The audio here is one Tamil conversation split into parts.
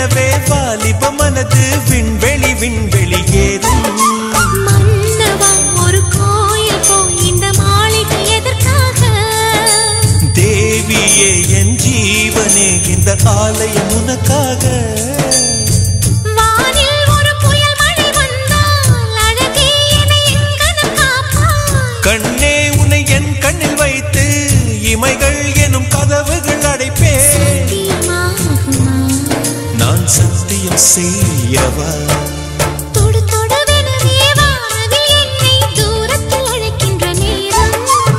விடுவிடுவெனவே வாலிப மனது விண்வெளி விண்வெளி ஏறும் மன்னவா ஒரு கோயில் போய் இந்த மாளிகை எதற்காக தேவியே என் ஜீவனே இந்த ஆலயம் உனக்காக வானில் ஒரு புயல் மழை வந்தால் அழகே என்னை எங்கனம் காப்பாய் கண்ணே உன்னை என் கண்ணில் வைத்து இமைகள் எனும் கதவுகள் அடைப்பேன் சத்தியமாகுமா நான் சத்தியம் செய்யவா தொடு தொடுவெனவே வானவில் என்னை தூரத்தில் அழைக்கின்ற நேரம்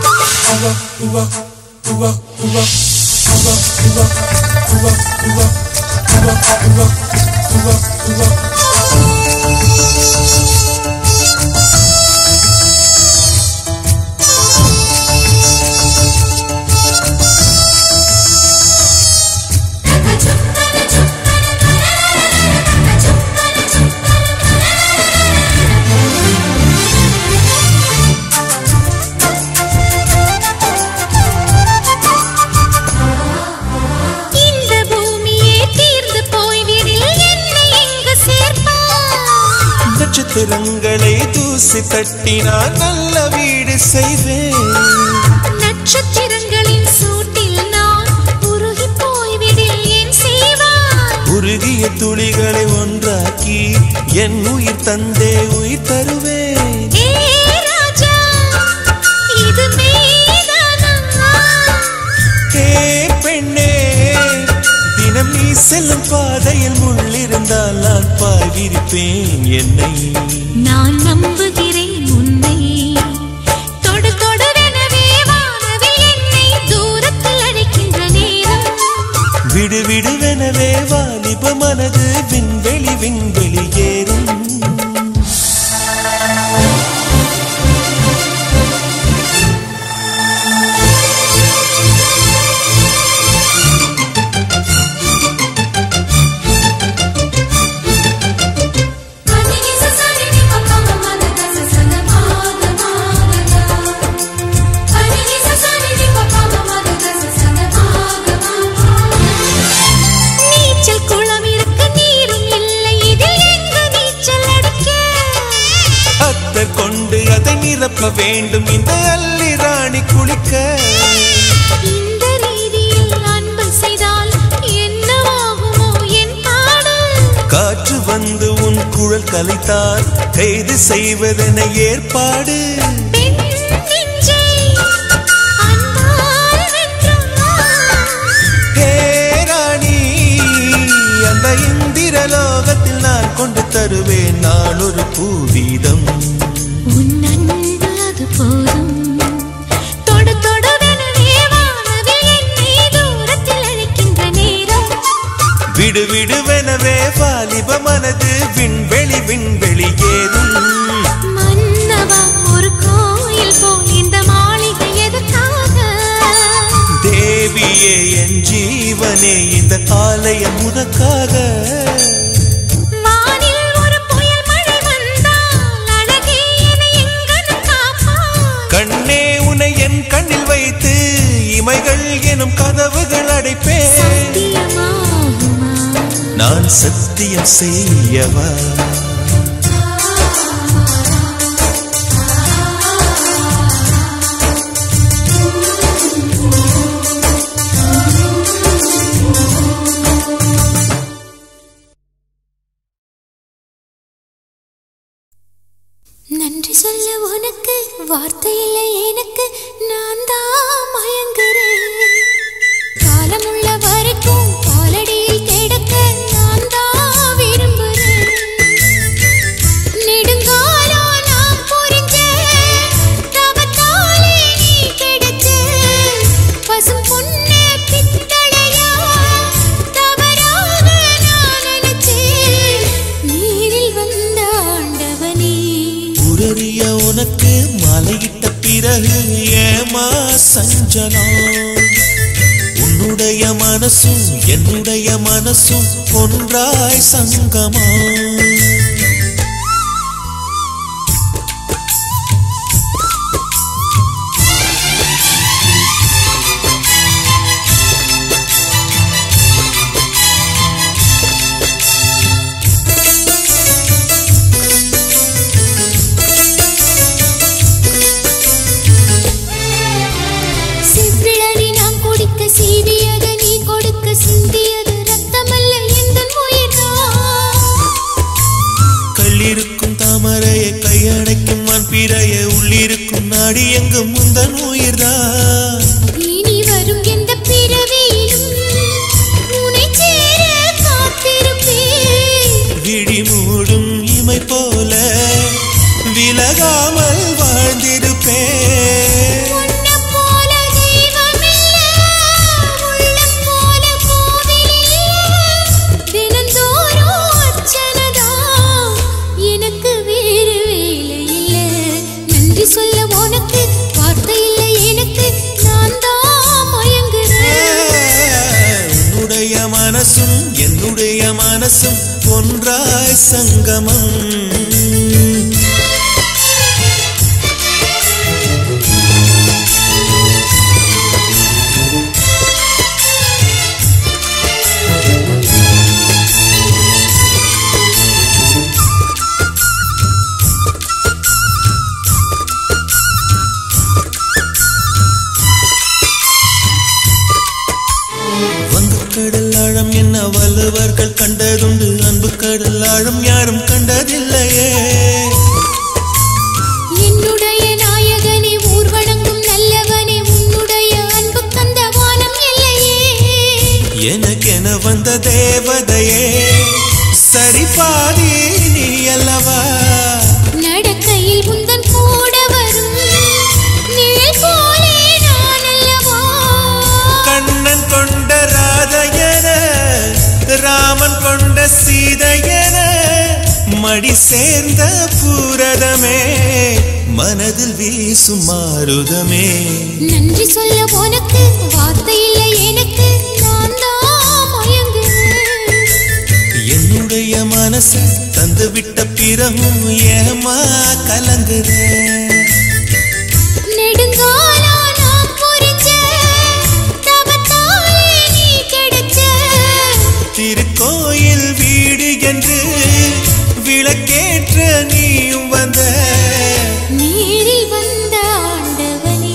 இந்த பூமியே தீர்ந்து போய்விடில் என்னை எங்கு சேர்ப்பாய் நட்சத்திரங்களை தூசி தட்டினால் நல்ல வீடு செய்வேன் நட்சத்திரங்களின் சூட்டில் நான் உருகி போய்விடில் என் செய்வாய் உருகிய துளிகளை ஒன்றாக்கி என் உயிர் தந்தே உயிர் தருவேன் ஏ ராஜா இது மெய்தானா ஹே பெண்ணே தினம் நீ செல்லும் பாதையில் முள்ளிருந்தால் நான் பாய்விருப்பேன் என்னை நான் நம்புகிறேன் உன்னை தொடு தொடுவெனவே வானவில் என்னை தூரத்தில் அழைக்கின்ற நேரம் விடு விடுவெனவே வாலிப மனது விண்வெளி விண்வெளி ஏறும் நீச்சல் குளம் இருக்க நீரும் இல்லை இதில் எங்கு நீச்சல் அடிக்க அத்தர் கொண்டு அதை நிரப்ப வேண்டும் இந்த அல்லி ராணி குளிக்க இந்த ரீதியில் அன்பு செய்தால் என்னவாகுமோ என் பாடல் காற்று வந்து உன் குழல் கலைத்தால் கைது செய்வதென ஏற்பாடு பெண் நெஞ்சை அன்பால் வென்றாய். ஹே ராணி அந்த இந்திர லோகத்தில் நான் கொண்டு தருவேன் நான் ஒரு பூவீதம் உன் அன்பு அது போதும் தொடு தொடுவெனவே வானவில் என்னை தூரத்தில் அழைக்கின்ற நேரம் விடு விடுவெனவே வாலிப மனது விண்வெளி விண்வெளி ஏறும் மன்னவா ஒரு கோயில் போல் இந்த மாளிகை எதற்காக தேவியே என் ஜீவனே இந்த ஆலயம் உனக்காக வானில் ஒரு புயல் மழை வந்தால் அழகே என்னை எங்கனம் காப்பாய் கண்ணே உன்னை என் கண்ணில் வைத்து இமைகள் எனும் கதவுகள் அடைப்பேன் சத்தியமாகுமா நான் சத்தியம் செய்யவா நன்றி சொல்ல உனக்கு வார்த்தை இல்லை எனக்கு நான் தான் மயங்குறேன் காலமுள்ள வரைக்கும் காலடியில் கிடக்க நான் தான் விரும்புறேன் நெடுங்காலம் நான் புரிஞ்ச தவத்தாலே நீ கிடைச்ச பசும் பொண்ணு பித்தளையா தவறாக நான் நினைச்சேன் நீரில் வந்த ஆண்டவனே உரறிய உனக்கு மலையிட்ட பிறகு ஏமா சஞ்சலம் உன்னுடைய மனசும் என்னுடைய மனசும் ஒன்றாய் சங்கமா பிறைய உள்ளிருக்கும் நாடி எங்கும் முந்தன் உயிர்தான் இனி வரும் எந்த பிறவியிலும் உன்னை சேர காத்திருப்பேன் விழி மூடும் இமை போல விலகாமல் வாழ்ந்திருப்பேன் உன்னை போல தெய்வமில்ல, உள்ளம் போல கோவிலில்ல. தினந்தோறும் அர்ச்சனைதான், எனக்கு வேறு வேலை இல்ல. நன்றி சொல்ல உனக்கு வார்த்தை இல்லை எனக்கு நான் தான் மயங்குறேன் உன்னுடைய மனசும் என்னுடைய மனசும் ஒன்றாய் சங்கமம் வங்கு கடல் ஆழம் என்ன வள்ளுவர்கள் கண்டதுண்டு அன்பு கடல் ஆழம் யாரும் கண்டதில்லையே என்னுடைய நாயகனே ஊர்வலங்கும் நல்லவனே உன்னுடைய அன்பு கந்த வானம் இல்லையே எனக்கென வந்த தேவதையே சரி பாதி நீ அல்லவா நடக்கையில் உந்தன் கூட வரும் நிழல் போலே நான் அல்லவா கண்ணன் கொண்ட ராதையன ராமன் கொண்ட சீதையன மடி சேர்ந்த பூரதமே மனதில் வீசும் மாருதமே நன்றி சொல்ல உனக்கு வார்த்தை இல்லை எனக்கு நான் தான் மயங்குறேன் என்னுடைய மனச தந்து விட்ட பிறகும் ஏமா கலங்குறேன் நெடுங்காலா நான் புரிஞ்ச தவத்தாலே நீ கிடைச்ச திருக்கோயில் வீடு என்று விளக்கேற்ற நீயும் வந்த நேரில் வந்த ஆண்டவனே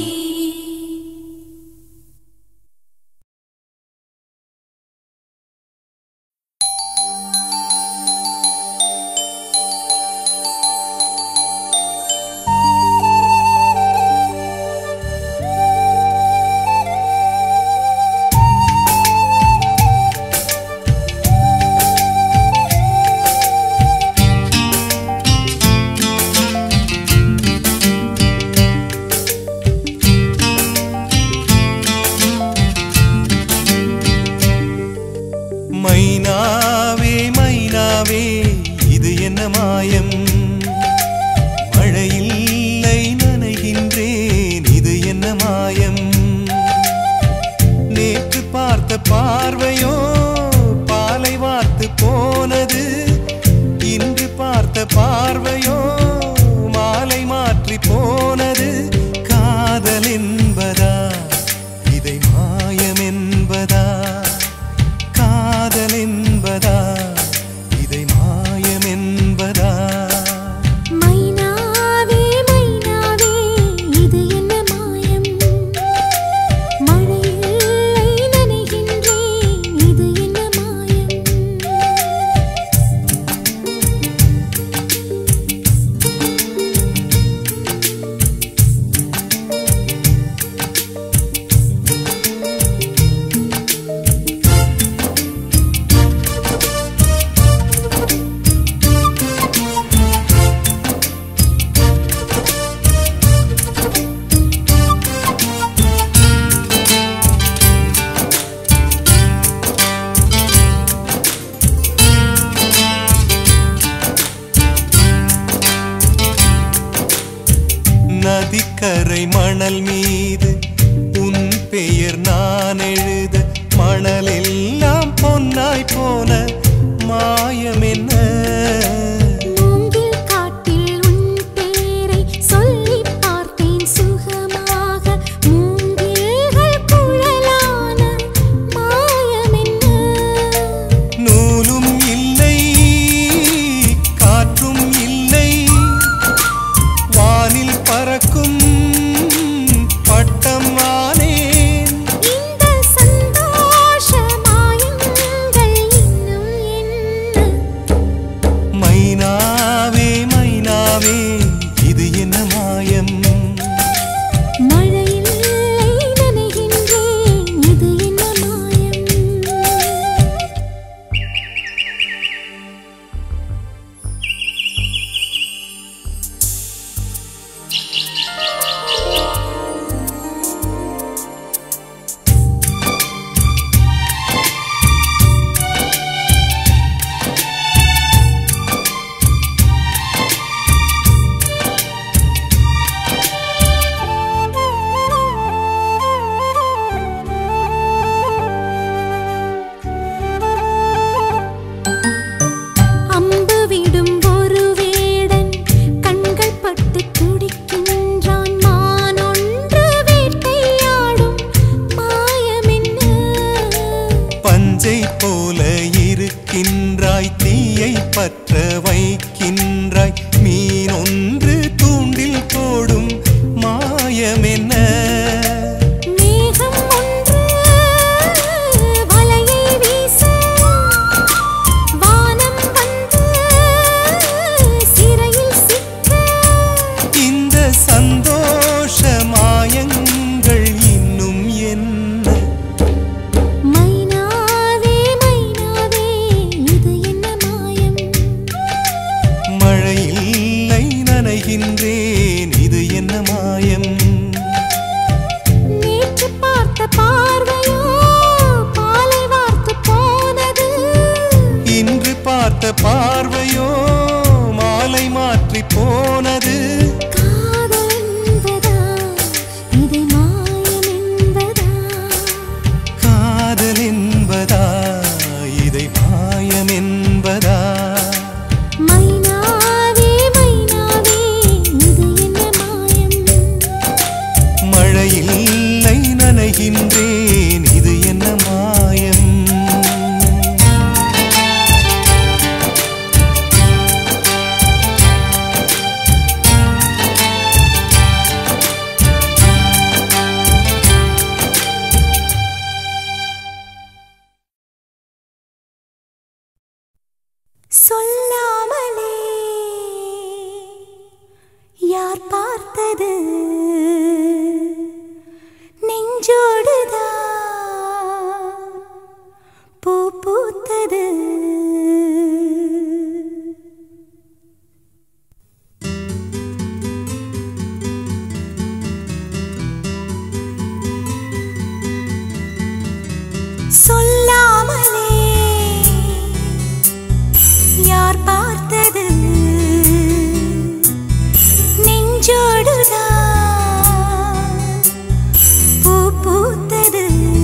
மைனாவே மைனாவே இது என்ன மாயம் மழையில்லை நனைகின்றேன் இது என்ன மாயம் நேற்று பார்த்த பார்வையோ பாலை வார்த்து போனது இன்று பார்த்த பார்வையோ மாலை மாற்றி போனது காதல் என்பதா இதை மாயம் என்பதா காதல் என்பதா இதை மாயம் என்பதா மைனாவே மைனாவே இது என்ன மாயம் மழையில்லை நனைகின்றேன் இது என்ன மாயம் நதிக்கரை மணல் மீது உன் பெயர் நான் எழுத மணலெல்லாம் பொன்னாய் போன மாயம் என்ன மூங்கில் காட்டில் உன் பேரை சொல்லிப் பார்த்தேன் சுகமாக மூங்கில்கள் குழலான மாயம் என்ன நூலும் இல்லை காற்றும் இல்லை வானில் பறக்கும் பட்டம் ஆனேன் இந்த சந்தோஷ மாயங்கள் இன்னும் என்ன நனைகின்றேன் இது என்ன மாயம் நேற்று பார்த்த பார்வையோ பாலை வார்த்து போனது இன்று பார்த்த பார்வையோ மாலை மாற்றி போனது காதல் என்பதா இதை மாயம் என்பதா காதல் என்பதா இதை மாயம் என்பதா மைனாவே மைனாவே இது என்ன மாயம் மழையில்லை நனைகின்றேன் இது என்ன மாயம் சொல்லாமலே யார் பார்த்தது நெஞ்சோடுதான் பூ பூத்தது சொல்லாமலே யார் பார்த்தது நெஞ்சோடுதான் பூ பூத்தது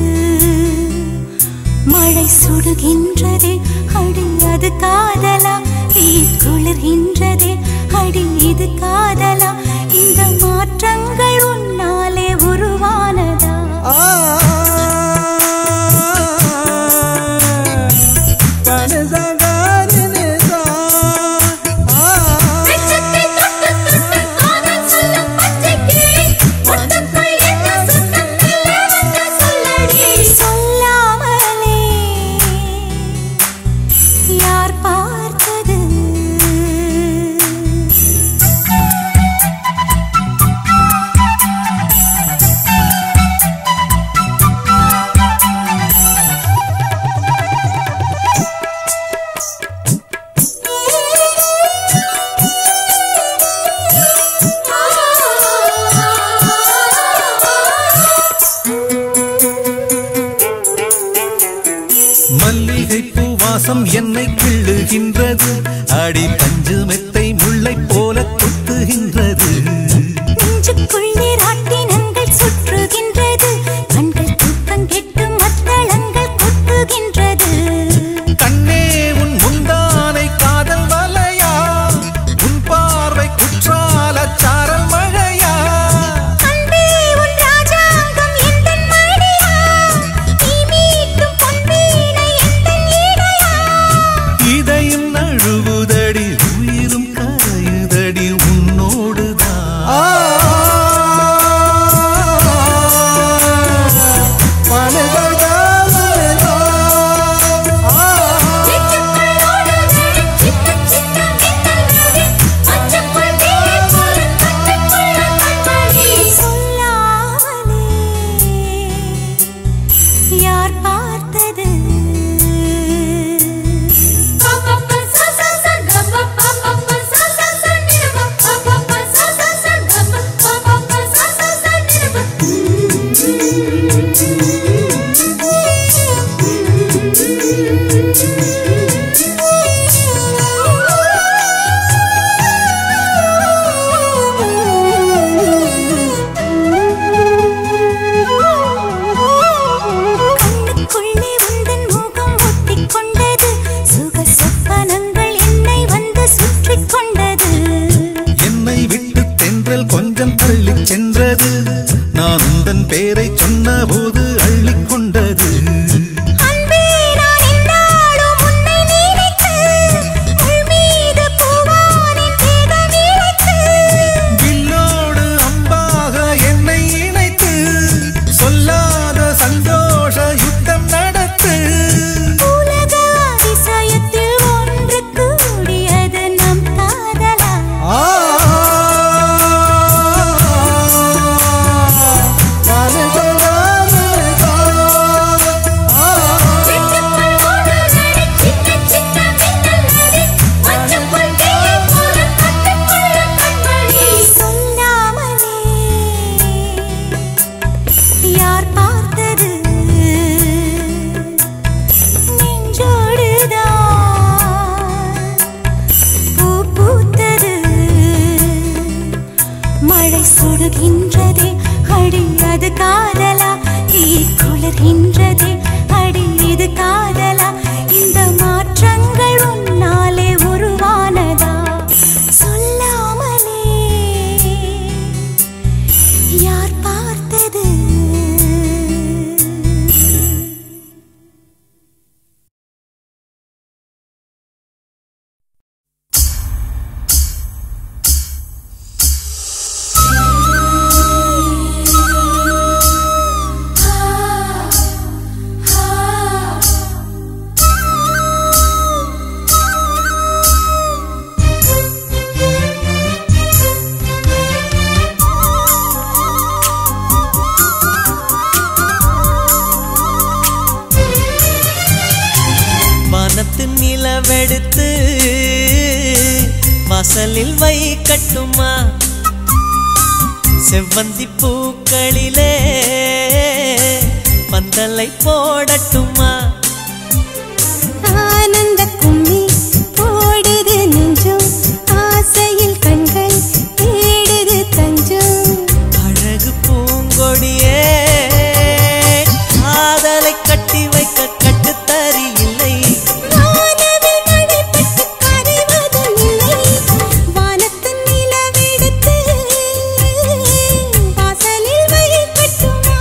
மழை சுடுகின்றதே அடி அது காதலா தீ குளிர்கின்றதே அடி இது காதலா இந்த மாற்றங்கள் உன்னாலே உருவானதா வெச்சத்தை தொட்டு தொட்டு காதல் சொல்லும் பச்சை கிளி ஒட்டுக்குள் என்ன சுத்தம் இல்லை வந்து சொல்லடி சொல்லாமலே யார் பார்த்தது மல்லிகை பூவாசம் என்னை கிள்ளுகின்றது அடி பஞ்சு மெத்தை முல்லை போல கொத்துகின்றது நெஞ்சுக்குள்ளே ராட்டினங்கள் சுற்றுகின்றது கண்கள் தூக்கம் கெட்டு மத்தளங்கள் கொட்டுகின்றது கண்ணே உன் முந்தானை காதல் வலையா உன் பார்வை குற்றால சாரல் மழையா அன்பே உன் ராஜாங்கம் எந்தன் மடியா நீ மீட்டும் பொன்வீணை எந்தன் இடையா இதையும் நழுவுதடி உயிரும் கரையுதடி உன்னோடுதான் யார் பார்த்தது மழை சுடுகின்றதே அடி அது காதலா தீ குளிர்கின்றதே அடி இது காதலா இந்த மாற்றங்கள் உன்னாலே உருவானதா சொல்லாமலே யார் பார்த்தது வானத்து நிலவெடுத்து வாசலில் வை கட்டுமா செவ்வந்தி பூக்களிலே பந்தலை போடட்டுமா ஆனந்த கும்மி போடுது நெஞ்சம் ஆசையில் கண்கள் தேடுது தஞ்சம் அழகு பூங்கொடியே காதலை கட்டி வைக்க கட்டுத்தறி இல்லை வானவில் மழைப்பட்டு கரைவதும் இல்லை. வானத்தின் நிலவெடுத்து வாசலில் வைக்கட்டுமா?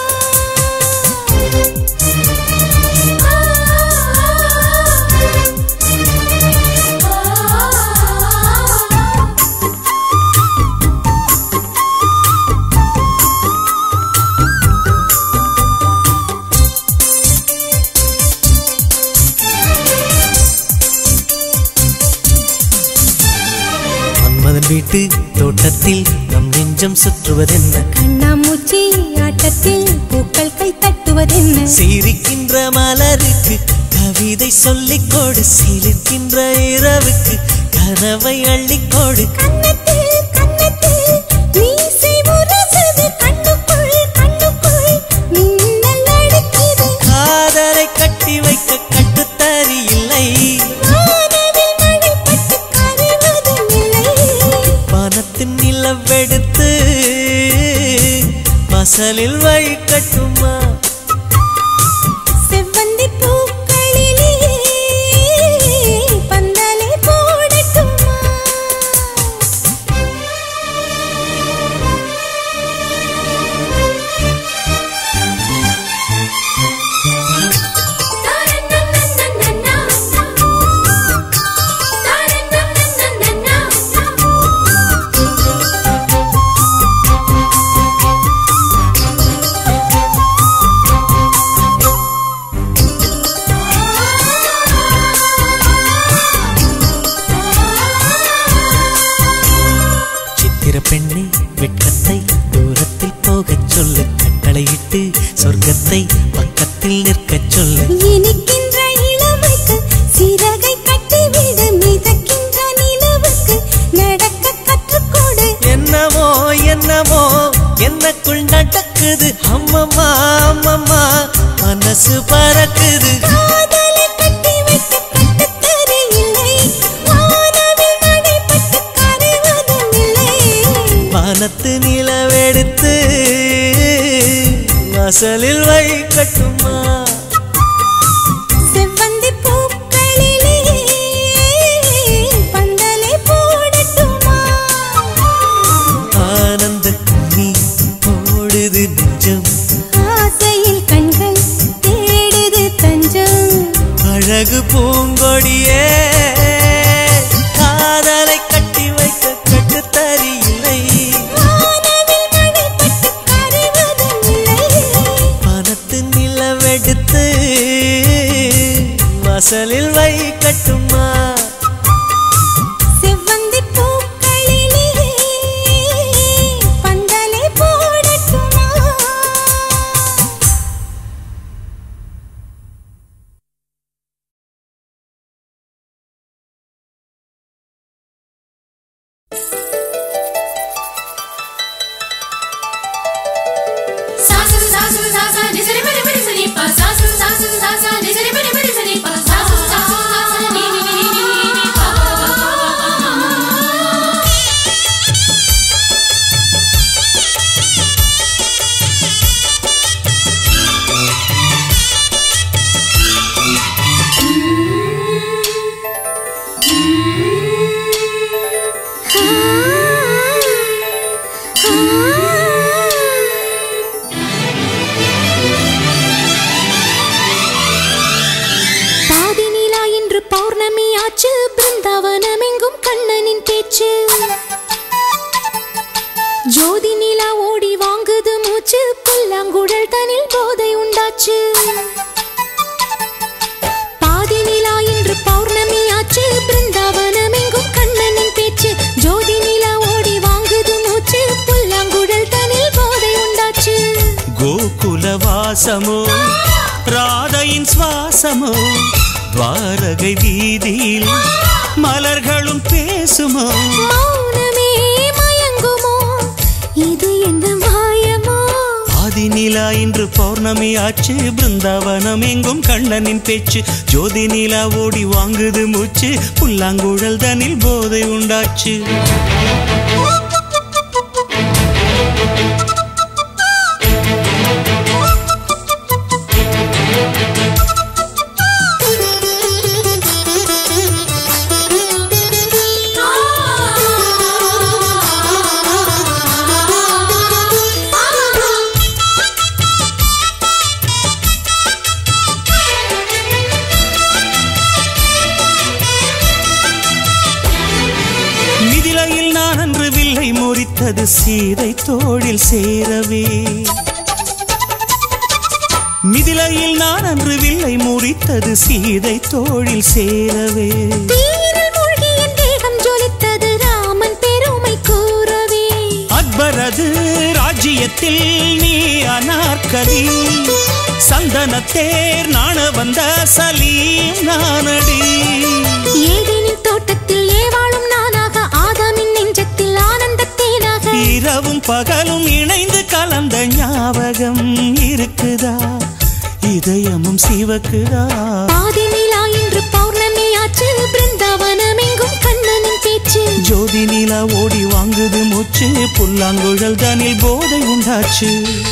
மன்மதன் வீட்டு தோட்டத்தில் நம் நெஞ்சம் சுற்றுவதென்ன கண்ணாமூச்சி ஆட்டத்தில் பூக்கள் கை தட்டுவதென்ன சிரிக்கின்ற மலருக்கு கவிதை சொல்லிக் கொடு சிலிர்க்கின்ற இரவுக்கு கனவை அள்ளிக்கொடு கன்னத்தில் கன்னத்தில் மீசை முரசுது கண்ணுக்குள் கண்ணுக்குள் மின்னல் அடிக்குது காதலை கட்டி வைக்க கட்டுத்தறி இல்லை வானவில் மழைப்பட்டு கரைவதும் இல்லை வானத்தின் நிலவெடுத்து வாசலில் வழி கட்டுமா செவ்வந்தி பூக்களிலே பந்தலை போடட்டுமா சித்திர பெண்ணே வெட்கத்தை தூரத்தில் போகச் சொல்லு கட்டளையிட்டு சொர்க்கத்தை பக்கத்தில் நிற்கச் சொல்லு இனிக்கின்ற இளமைக்கு சிறகை கட்டிவிடு மிதக்கின்ற நிலவுக்கு நடக்க கற்றுக்கொடு என்னமோ என்னமோ என்னக்குள் நடக்குது அம்மம்மா அம்மம்மா மனசு பறக்குது காதலை கட்டி வைக்க கட்டுத்தறி இல்லை வானவில் மழைப்பட்டு கரைவதும் இல்லை வானத்து நிலவெடுத்து வாசலில் வழி கட்டுமா செவ்வந்தி பூக்களிலே பந்தலை போடட்டுமா ஆனந்த கும்மி போடுது நெஞ்சம் ஆசையில் கண்கள் தேடுது தஞ்சம் அழகு பூங்கொடியே காதலை கட்டி வைக்க கட்டுத்தறி இல்லை வானவில் மழைப்பட்டு கரைவதும் இல்லை வானத்து நிலவெடுத்து வாசமோ ராதையின் சுவாசமோ துவாரகை வீதியில் மலர்களும் பேசுமோ மௌனமே மயங்குமோ இது எந்த மாயமோ ஆதிநிலா இன்று பௌர்ணமி ஆச்சு பிருந்தாவனம் எங்கும் கண்ணனின் பேச்சு ஜோதி நிலா ஓடி வாங்குது மூச்சு புல்லாங்குழல் தனில் போதை உண்டாச்சு மிதிலையில் நான் அன்று வில்லை முறித்தது சீதை தோழில் சேரவே மிதிலையில் நான் அன்று வில்லை முறித்தது சீதை தோழில் சேரவே தீயில் மூழ்கி என் தேகம் ஜொலித்தது ராமன் பெருமை கூறவே அக்பரது ராஜ்யத்தில் நீ அனார்கலி சந்தனத்தேர் நாண வந்த சலீம் நானடி ஏதேனின் தோட்டத்தில் ஏவாளும் நானாக ஆதாமின் நெஞ்சத்தில் ஆனந்தத் தேனாக இரவும் பகலும் இணைந்து கலந்த ஞாபகம் இருக்குதா இதயமும் சிவக்குதா பாதி நிலா இன்று பௌர்ணமி ஆச்சு பிருந்தாவனம் எங்கும் கண்ணனின் பேச்சு ஜோதி நிலா ஓடி வாங்குது மூச்சு புல்லாங்குழல் தனில் போதை உண்டாச்சு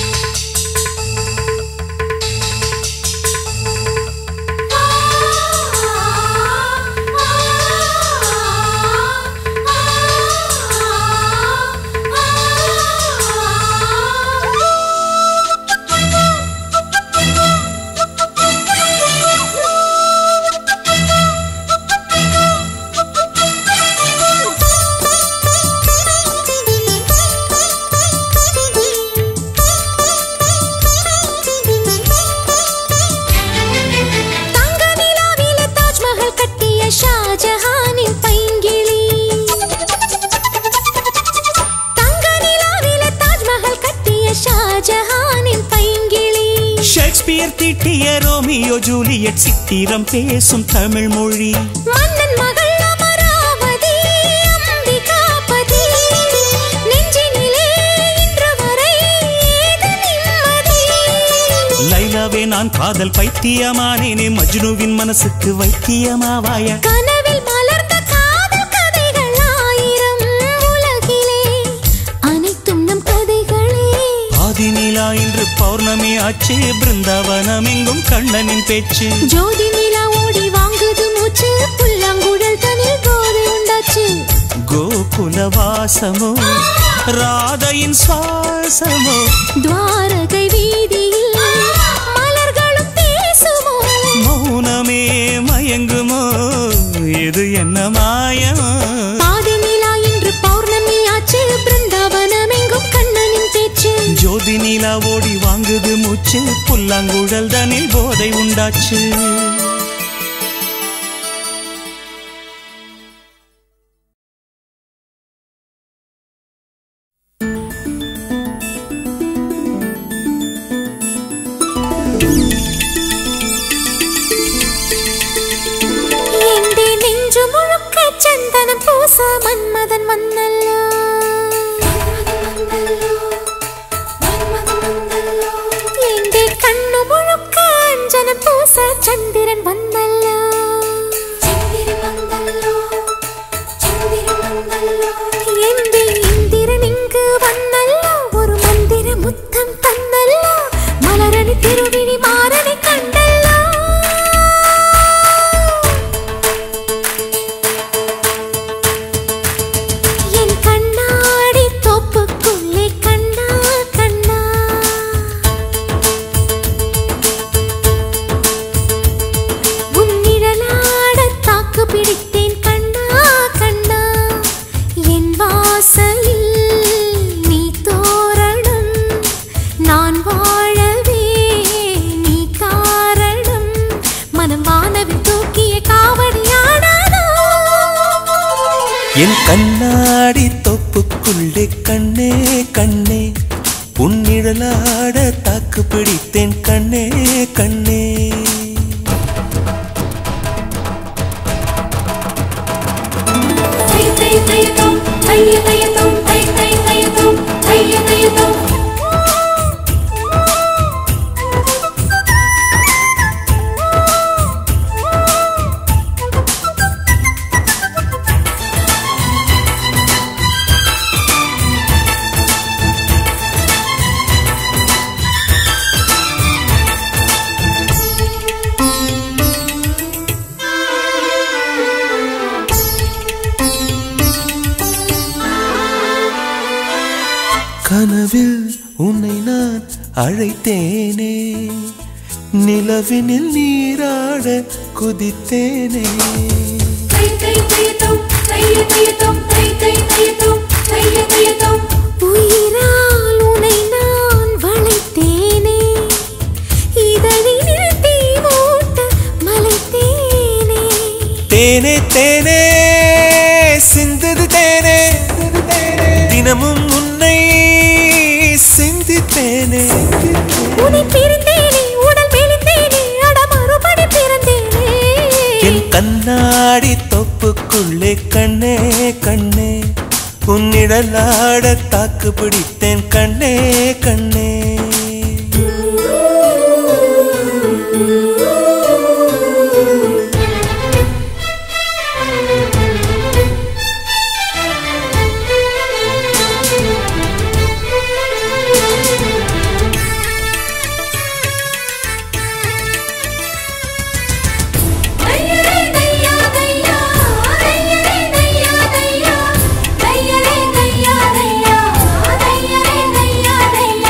தங்க நிலாவிலே தாஜ்மஹல் கட்டிய ஷாஜஹானின் பைங்கிளி தங்க நிலாவிலே தாஜ்மஹல் கட்டிய ஷாஜஹானின் பைங்கிளி ஷேக்ஸ்பியர் தீட்டிய ரோமியோ ஜூலியட் சித்திரம் பேசும் தமிழ் மொழி மன்னன் மகள் அமராவதி அம்பிகாபதி நெஞ்சினிலே இன்று வரை ஏது நிம்மதி லைலாவே நான் காதல் பைத்தியமானேனே மஜ்னுவின் மனசுக்கு வைத்தியமாவாயா கனவில் மலர்ந்த காதல் கதைகள் ஆயிரம் உலகிலே அனைத்தும் நம் கதைகளே ஆதி நிலா இன்று பௌர்ணமி ஆச்சு பிருந்தாவனம் எங்கும் கண்ணனின் பேச்சு ஜோதி நிலா ஓடி வாங்குது மூச்சு புல்லாங்குழல் தனில் போதை உண்டாச்சு கோகுல வாசமோ ராதையின் சுவாசமோ துவாரகை வீதியில் மலர்களும் பேசுமோ மௌனமே மயங்குமோ இது என்ன மாயமோ பாதி நிலா இன்று பௌர்ணமி ஆச்சு பிருந்தாவனம் எங்கும் கண்ணனின் பேச்சு ஜோதி நிலா ஓடி வாங்குது மூச்சு புல்லாங்குழல் தனில் போதை உண்டாச்சு എന്റെ നെഞ്ചു മുഴുക്ക ചന്ദനം പൂസ മന്മഥൻ വന്നല്ലോ എന്റെ കണ്ണു മുഴുക്ക അഞ്ജനം പൂസ ചന്ദ്രൻ വന്നല്ലോ എന്റെ ഇന്ദിരൻ ഇങ്ങ് വന്നല്ലോ ഒരു മന്ദിര മുത്തം തന്നല്ലോ മലരണി തിരുവിഴി മാറണി കണ്ടല്ലോ என் கண்ணாடி தோப்புக்குள்ளே கண்ணா கண்ணா உன் நிழலாட தாக்கு பிடித்தேன் கண்ணா கண்ணா என் வாசலில் நீ தோரணம் நான் வாழவே நீ காரணம் மனம் வானவில் தூக்கிய காவடியாடாதோ என் கண்ணாடி தொப்புக்குள்ளே கண்ணே கண்ணே உன்னிழலாட தாக்கு பிடித்தேன் பிடித்தேன் கண்ணே கண்ணே தை தை தையதோம் தைய தையதோம் தை தை தையதோம் தைய தையதோம் கனவில் உன்னை நான் அழைத்தேனே நிலவினில் நீராட குதித்தேனே தை தை தையதோம் தைய தையதோம் தை தை தையதோம் தைய தையதோம் உயிரால் உன்னை நான் வளைத்தேனே இதழினில் தீ மூட்ட மலைத்தேனே தேனே தேனே சிந்தது தேனே தினமும் உன்னை சிந்தித்தேனே உன்னை பிரிந்தேனே உடல் மெலிந்தேனே அட மறுபடி பிறந்தேனே என் கண்ணாடி தொப்புக்குள்ளே கண்ணே கண்ணே உன்னிடலாட தாக்கு பிடித்தேன் கண்ணே கண்ணே தையரே தையா தையா தையரே தையா தையா தையரே தையா தையா தையரே தையா தையா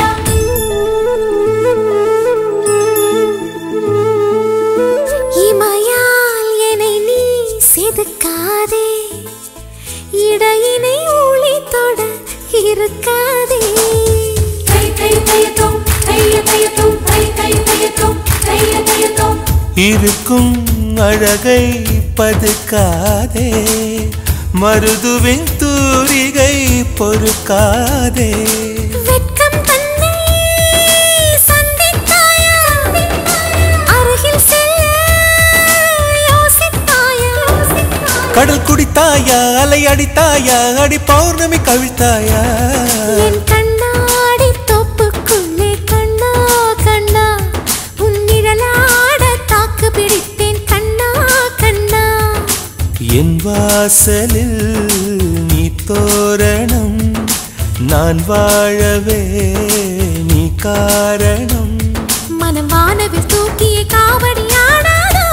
இமையால் என்னை நீ செதுக்காதே இடையினை ஊழி தொட இருக்காதே தை தை தையத்தோம் தைய தையத்தோம் தை தை தையத்தோம் தைய தையத்தோம் இருக்கும் அழகை பதுக்காதே மருதுவின் தூரிகை பொறுக்காதே வெட்கம் தன்னை சந்தித்தாயா அருகில் செல்ல யோசித்தாயா கடல் குடித்தாயா அலை அடித்தாயா அடி பௌர்ணமி கவிழ்த்தாயா என் கண்ணாடி தோப்புக்குள்ளே கண்ணா கண்ணா உன் நிழலாட தாக்கு பிடித்தேன் கண்ணா கண்ணா என் வாசலில் நீ தோரணம் நான் வாழவே நீ காரணம் மனம் வானவில் தூக்கிய காவடி ஆடாதோ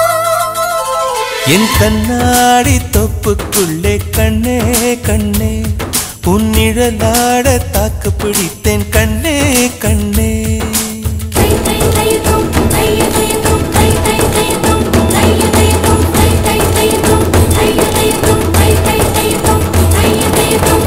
என் கண்ணாடி தொப்புக்குள்ளே கண்ணே கண்ணே உன் நிழலாட தாக்கு பிடித்தேன் கண்ணே கண்ணே தை தை தையதோம் தைய தையதோம் தை தை தையதோம் தைய தையதோம் தை தை தையதோம் தைய தையதோம் தை தை தையதோம் தைய தையதோம்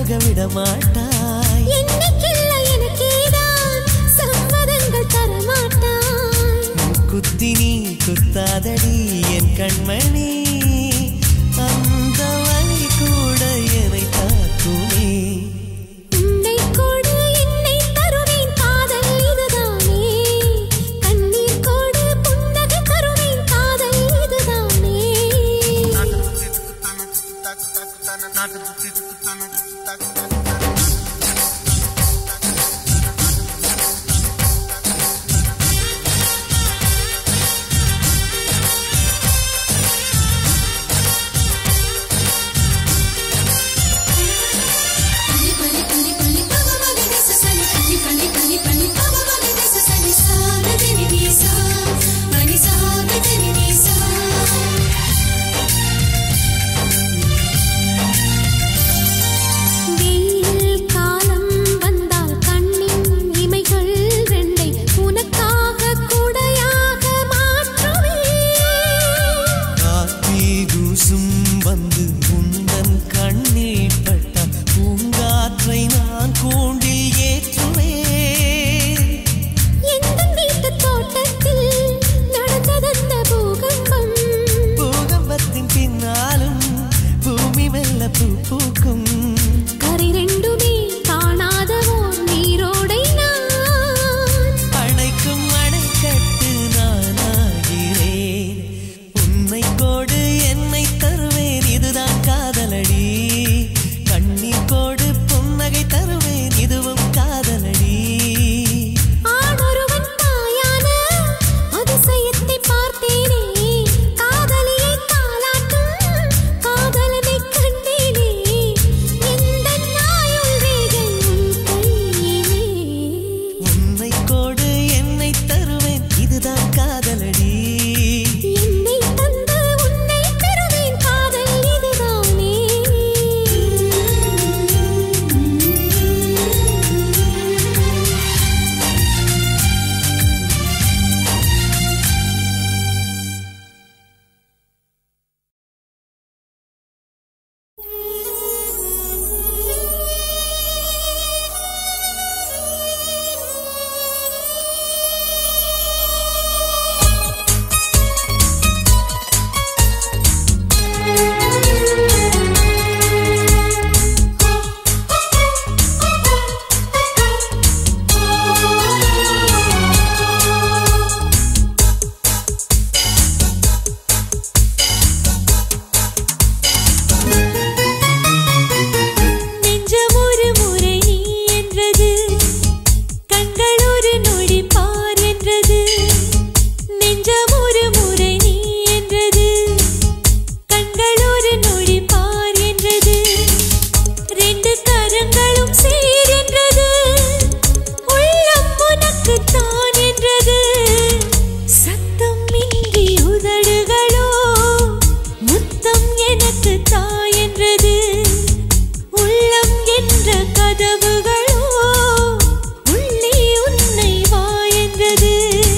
போக விட மாட்டாய் என்னைக்கில்லை எனக்கேதான் சம்மதங்கள் தரமாட்டாய் குத்தி நீ குத்தாதடி என் கண்மணி அந்த வழி கூட என்னை தாக்குமே உன்னை கொடு என்னை தருவேன் காதல் இதுதானே கண்ணீர் கொடு புன்னகை தருவேன் காதல் இதுதானே பனி பனி பனி பனி பவ மக தச சனி பனி பனி பனி பனி பவ மக தச சனி சா கதனி நீ சா பனி சா கதனி நீ சா வெயில் காலம் வந்தால் கண்ணின் இமைகள் ரெண்டை உனக்காக குடையாக மாற்றுவேன் காத்தி தூசும் வந்து உந்தன் கண்ணில் பட்ட பூங்காற்றை நான் கூண்டில் ஏற்றுவேன் எந்த வீட்டு தோட்டத்தில் நடந்ததந்த பூகம்பம் பூகம்பத்தின் பின்னாலும் பூமி மெல்ல பூ பூக்கும் கரை ரெண்டுமே காணாத ஓர் நீரோடை நான் அணைக்கும் அணைக்கட்டு நானாகிறேன் உன்னை கோடு என்னை தருவேன் இதுதான் காதலடி கண்ணீர் கோடு புன்னகை தருவேன் இதுவும் காதலடி ஆணொருவன் தாயான அதிசயத்தை பார்த்தேனே காதலியை தாலாட்டும் காதலனை கண்டேனே எந்த நாயுள் ரேகை உன் கையிலே உன்னை கோடு என்னை தருவேன் இதுதான் காதலடி என்னை தந்து உன்னை பெறுவேன் காதல் இதுதானே நெஞ்சம் ஒரு முறை நீ என்றது கண்கள் ஒரு நொடி பார் என்றது நெஞ்சம் ஒரு முறை நீ என்றது கண்கள் ஒரு நொடி பார் என்றது ரெண்டு கரங்களும் சேர் என்றது உள்ளம் உனக்கு தான் என்றது சத்தம் இன்றி உதடுகளோ முத்தம் எனக்கு தாய் என்றது உள்ளம் என்ற கதவுகளோ உள்ளே உன்னை வா என்றது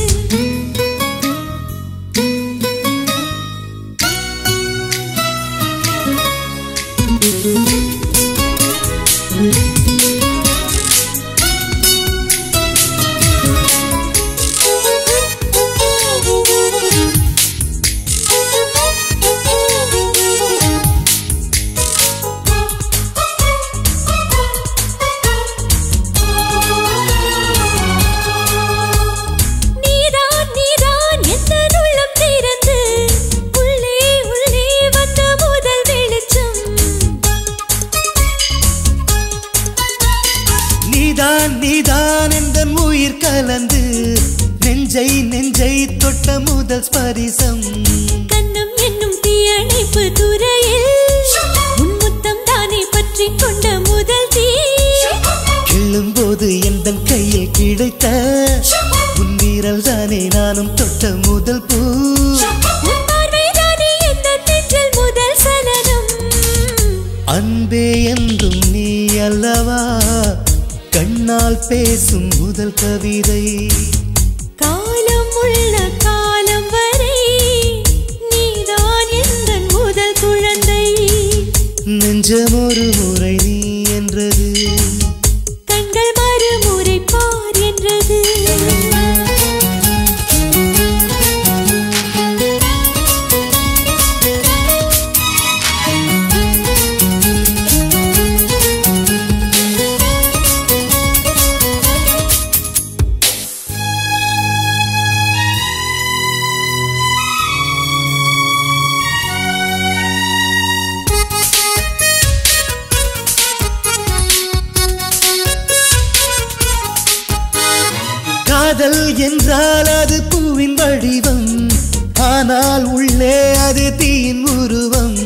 நீதான் நீதான் எந்த உள்ளம் திறந்து உள்ளே உள்ளே வந்த முதல் வெளிச்சம் நீதான் நீதான் எந்த உயிர் கலந்து நெஞ்சை நெஞ்சை தொட்ட முதல் ஸ்பரிசம் கண்ணம் என்னும் தீயணைப்பு துறையில் உன் முத்தம் தானே பற்றி கொண்ட முதல் தீ கிள்ளும்போது எந்த கையில் கிடைத்த உன் வீரல் தானே நானும் தொட்ட முதல் பூ உன் பார்வை தானே எந்த நெஞ்சில் முதல் சலனம் அன்பே என்றும் நீ அல்லவா கண்ணால் பேசும் முதல் கவிதை காலம் உள்ள காலம் வரை நீதான் எந்த முதல் குழந்தை நெஞ்சம் ஒரு முறை நீ என்ற என்றது கண்கள் மறுமுறை பார் என்றது காதல் என்றால் அது பூவின் வடிவம் ஆனால் உள்ளே அது தீயின் உருவம்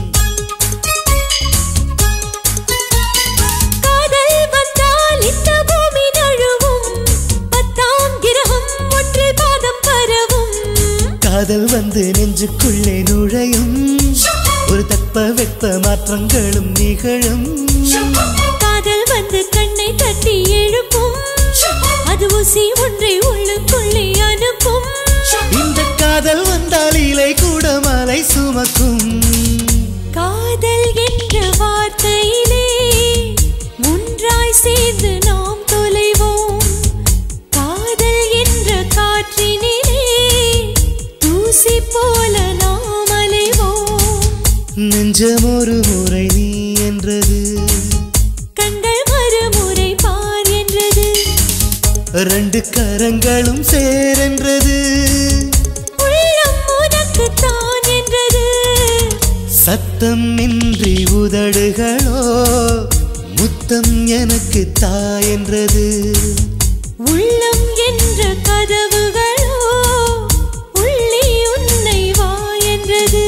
காதல் வந்தால் இந்த பூமி நழுவும் பத்தாம் கிரகம் ஒன்றில் பாதம் பரவும் காதல் வந்து நெஞ்சுக்குள்ளே நுழையும் ஒரு தட்ப வெப்ப மாற்றங்களும் நிகழும் காதல் வந்து கண்ணை தட்டி எழுப்பும் அது ஊசி ஒன்றை உள்ளுக்குள்ளே அனுப்பும் இந்த காதல் வந்தால் இலை கூட மலை சுமக்கும் காதல் என்ற வார்த்தையிலே ஒன்றாய் சேர்ந்து நாம் தொலைவோம் காதல் என்ற காற்றினிலே தூசி போல நாம் அலைவோம் நெஞ்சம் ஒரு முறை நீ என்றது கண்கள் மறுமுறை பார் என்றது ரெண்டு கரங்களும் சேரென்றது உள்ளம் உனக்குத்தான் என்றது சத்தம் இன்றி உதடுகளோ முத்தம் எனக்கு தா என்றது உள்ளம் என்ற கதவுகளோ உள்ளே உன்னை வா என்றது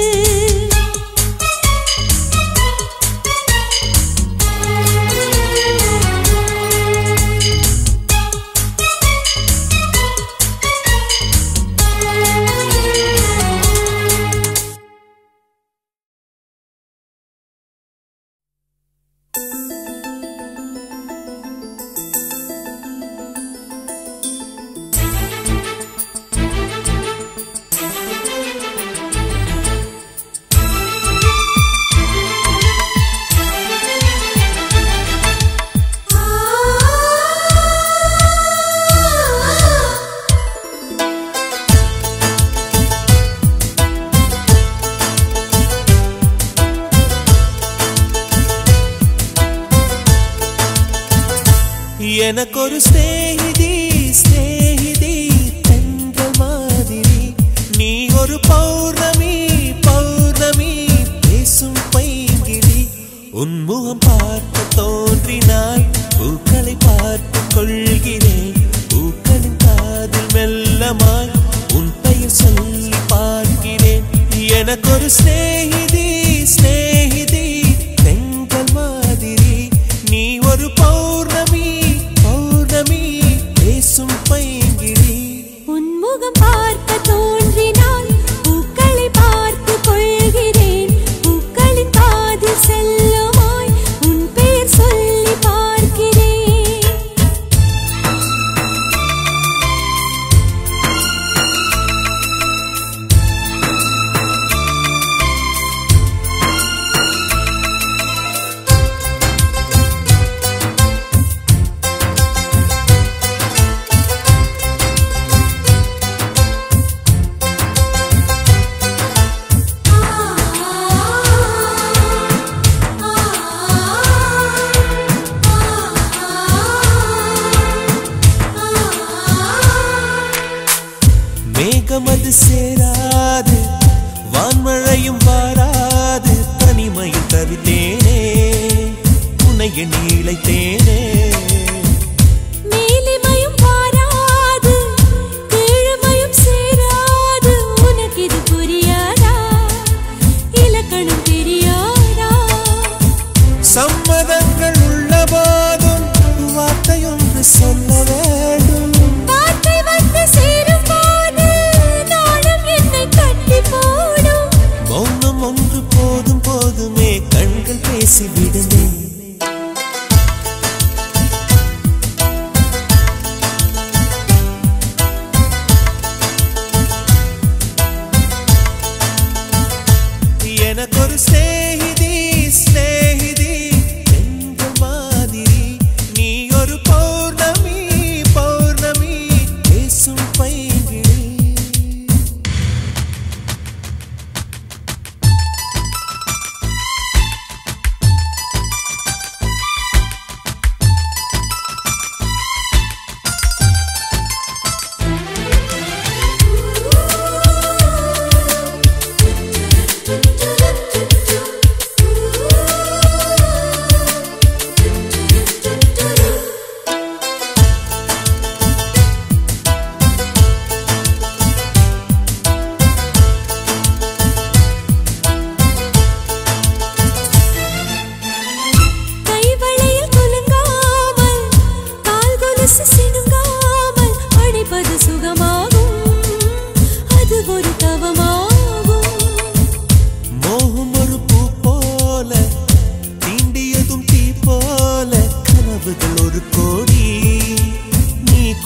எனக்கொரு ஸ்நேகிதி ஸ்நேகிதி என்ற மாதிரி நீ ஒரு பௌர்ணமி பௌர்ணமி பேசும் பைங்கிடி உன்முகம் பார்த்து தோன்றினாய் பூக்களை பார்த்து கொள்கிறேன் பூக்களின் காதில் மெல்லமாய் உன் பெயர் சொல்லி பார்க்கிறேன் எனக்கொரு ஸ்நேகிதி ஸ்நேகிதி தெங்கள் மாதிரி நீ ஒரு பௌர்ணமி பௌர்ணமி பேசும் பைங்கிடி உன்முகம் பார்க்க தோன்றினால் பூக்களை பார்த்து கொள்கிறேன் பூக்களின் காதில் செல்லுமாய் உன் பெயர் சொல்லி பார்க்கிறேன் மேகமது சேராது வான்மழையும் வாராது தனிமையில் தவித்தேனே உன்னை எண்ணி இழைத்தேனே மேலிமையும் பாராது கீழ்மையும் சேராது உனக்கு இது புரியாதா இலக்கணம் தெரியாதா சம்மதங்கள் உள்ள போதும் வார்த்தையொன்று சொல்ல வேண்டும் வார்த்தை வந்து சேரும் போது நாளும் என்னை கட்டி போடும் மௌனம் ஒன்று போதும் போதுமே கண்கள் பேசி விடுமே எனக்கொரு ஸ்நேகிதி ஸ்நேகிதி என்ற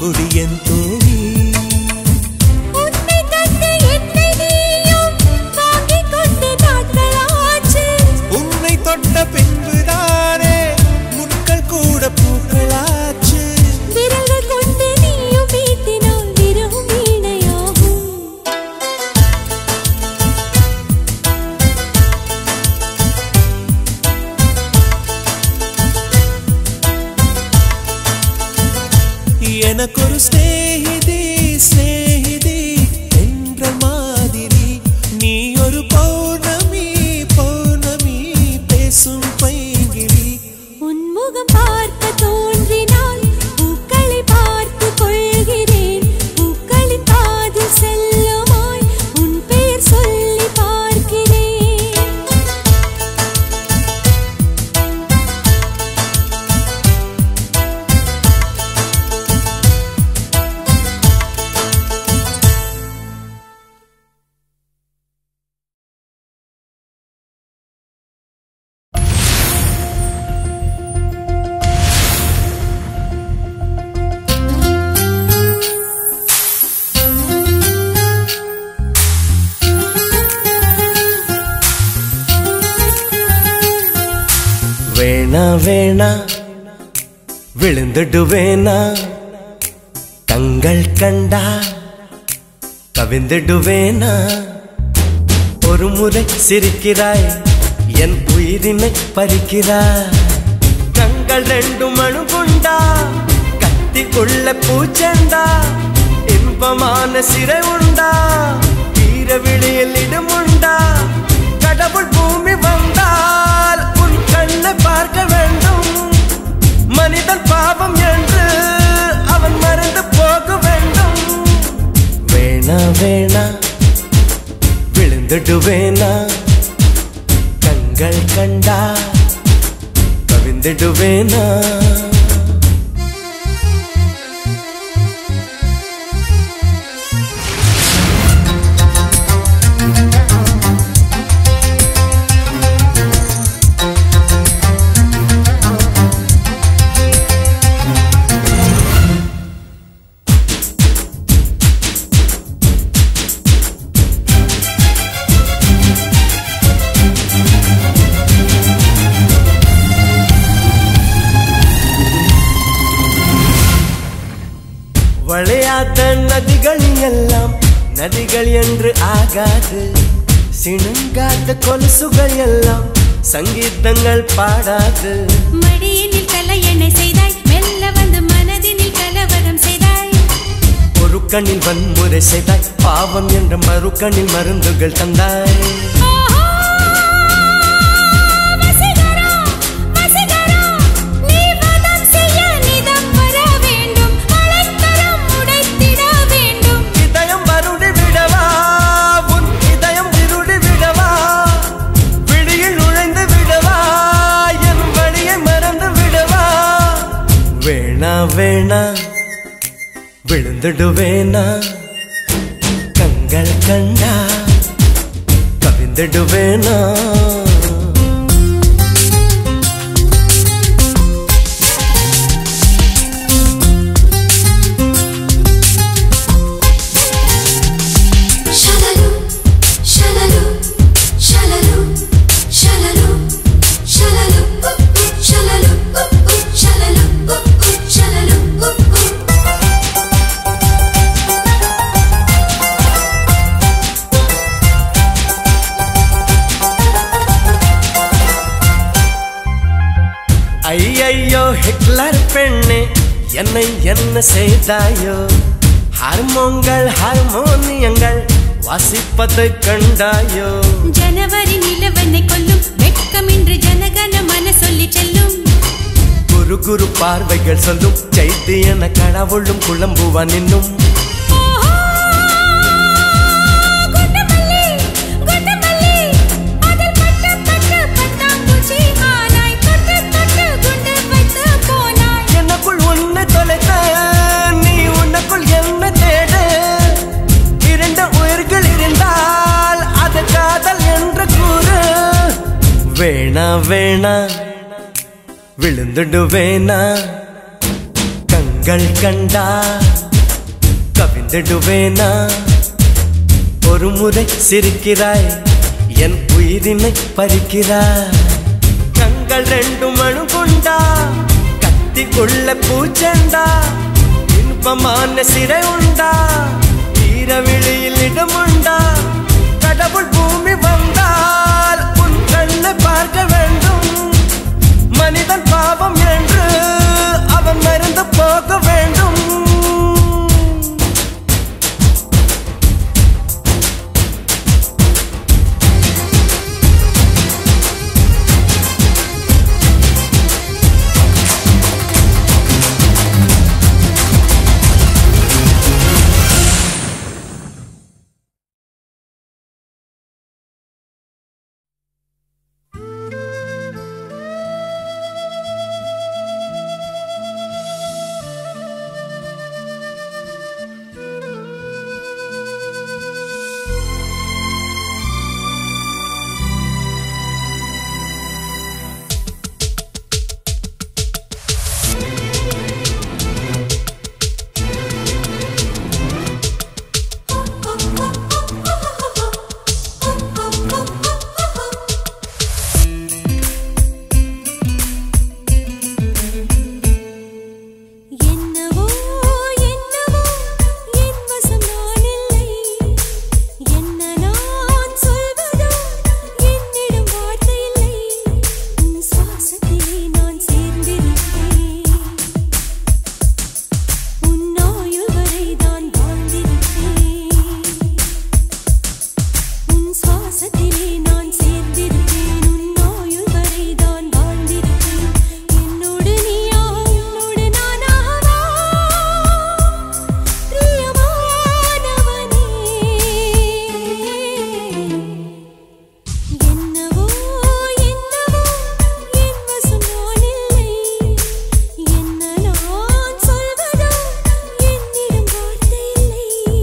கொடி என் தோழி உன்னை கண்டு என்னை நீயும் வாங்கிக் கொண்டு நாட்களாச்சு. உன்னை தொட்ட பின்புதானே முட்கள் கூட பூக்களாச்சு விரல்கள் கொண்டு நீயும் மீட்டினால் விரும் வீணையாகும். எனக்கொரு ஸ்நேகிதி ஸ்நேகிதி என்ற மாதிரி நீ ஒரு பௌர்ணமி பௌர்ணமி பேசும் பைங்கிளி உன்முகம் பார்க்க தோன்றினால் பூக்களை பார்த்து கொள்கிறேன் பூக்களின் காதில் செல்லுமாய் உன் பெயர் சொல்லி பார்க்கிறேன் வேணா வேணா விழுந்துடுவேனா கண்கள் கண்டா கவிந்துடுவேனா ஒரு முறை சிரிக்கிறாய் என் உயிரினை பறிக்கிறாய் கண்கள் ரெண்டும் அணுகுண்டா கத்தி உள்ள பூச்செண்டா இன்பமான சிறை உண்டா வீர விழியில் இடமுண்டா கடவுள் பூமி வந்தால் உன் கண்ணை பார்க்க வேண்டும் மனிதன் பாவம் என்று அவன் மறந்து போக வேண்டும் வேணா வேணா விழுந்துடுவேனா கண்கள் கண்டா கவிந்துடுவேனா வளையாத நதிகள் எல்லாம் நதிகள் என்று ஆகாது சிணுங்காத கொலுசுகள் எல்லாம் சங்கீதங்கள் பாடாது மடியினில் தலையணை செய்தாய் மெல்ல வந்து மனதினில் கலவரம் செய்தாய் ஒரு கண்ணில் வன்முறை செய்தாய் பாவம் என்ற மறு கண்ணில் மருந்துகள் தந்தாய் ஆஹா! வசீகரா, வசீகரா, நீ வதம் செய்ய நிதம் வர வேண்டும் அலைக்கரம் உடைத்திட வேண்டும் இதயம் வருடி விடவா உன் இதயம் விருடி விடவா விழியில் நுழைந்து விடவா என் வழியை மறந்து விடவா வேணா வேணா விழுந்துடுவேனா கண்கள் கண்டா கவிந்துடுவேனா Shalalu, shalalu, shalalu, shalalu, shalalu, ooh, ooh, shalalu, ooh, ooh, shalalu, ooh, ooh, shalalu, ooh, ooh. ஐயையோ ஹிட்லர் பெண்ணே என்னை என்ன செய்தாயோ ஹார்மோன்கள் ஹார்மோனியங்கள் வாசிப்பதை கண்டாயோ ஜனவரி நிலவனை கொல்லும் வெட்கமின்றி ஜனகன மன சொல்லி செல்லும் குரு குரு பார்வைகள் சொல்லும் சைத்தியன கடவுளும் குழம்புவான் இன்னும் ஆஹா! குண்டுமல்லி, குண்டுமல்லி, அதில் பட்டு பட்டு பட்டாம்பூச்சி ஆனாய். தொட்டு தொட்டு குண்டு வைத்து போனாய். எனக்குள் உன்னை தொலைத்த நீ உனக்குள் என்ன தேட இரண்டு உயிர்கள் இருந்தால் அது காதல் என்று கூறு வேணா வேணா விழுந்துடுவேனா கண்கள் கண்கள் கண்டா கவிழ்ந்திடுவேனா ஒரு முறை சிரிக்கிறாய் என் உயிரினை பறிக்கிறாய் கண்கள் ரெண்டு மணு கொண்டா கத்திக்குள்ள பூச்செண்டா இன்பமான சிறை உண்டா ஈரவிழியில் இடமுண்டா கடவுள் பூமி வந்தால் உன் கண்ணை பார்க்க வேண்டும் மனிதன் பாவம் என்று அவன் மருந்து போக வேண்டும் என்னவோ என்னவோ என் வசம் நான் இல்லை என்ன நான் சொல்வதோ என்னிடம் வார்த்தை இல்லை உன் சுவாசத்திலே நான் சேர்ந்திருப்பேன் உன் ஆயுள் வரை தான் வாழ்ந்திருப்பேன் உன் சுவாசத்திலே நான் சேர்ந்திருப்பேன் உன் ஆயுள் வரை தான் வாழ்ந்திருப்பேன் என்னோடு நீயா என்னோடு நானாவா பிரியமானவனே என்னவோ என்னவோ என் வசம் நான் இல்லை என்ன நான் சொல்வதோ என்னிடம் வார்த்தை இல்லை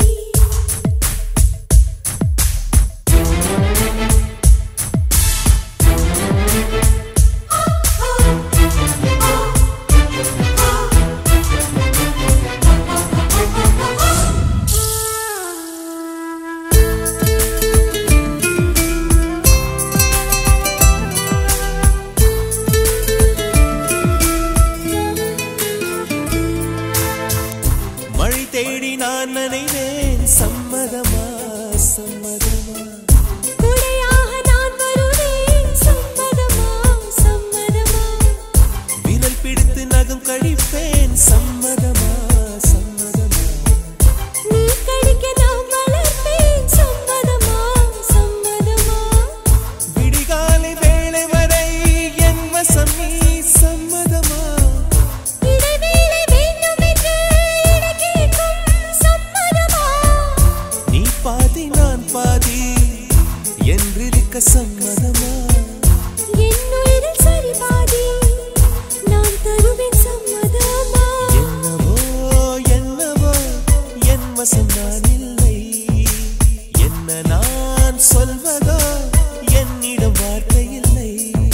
மழை தேடி நான் நினைவேன் சம்மதமா சம்மதமா குடையாக நான் வருவேன் சம்மதமா சம்மதமா விரல் பிடித்து நகம் கழிப்பேன் சம்மதமா சம்மதமா நீ கடிக்க நான் வளர்ப்பேன் சம்மதமா சம்மதமா விடிகாலை வேளை வரை என் வசம் நீ சம்மதமா இடைவேளை வேண்டும் என்று இடைக்கேட்கும் சம்மதமா நீ பாதி நான் பாதி என்றிருக்க சம்மதமா என் உயிரில் சரி பாதி நான் தருவேன் சம்மதமா என்னவோ என்னவோ என் வசம் நான் இல்லை என்ன நான் சொல்வதோ என்னிடம் வார்த்தை இல்லை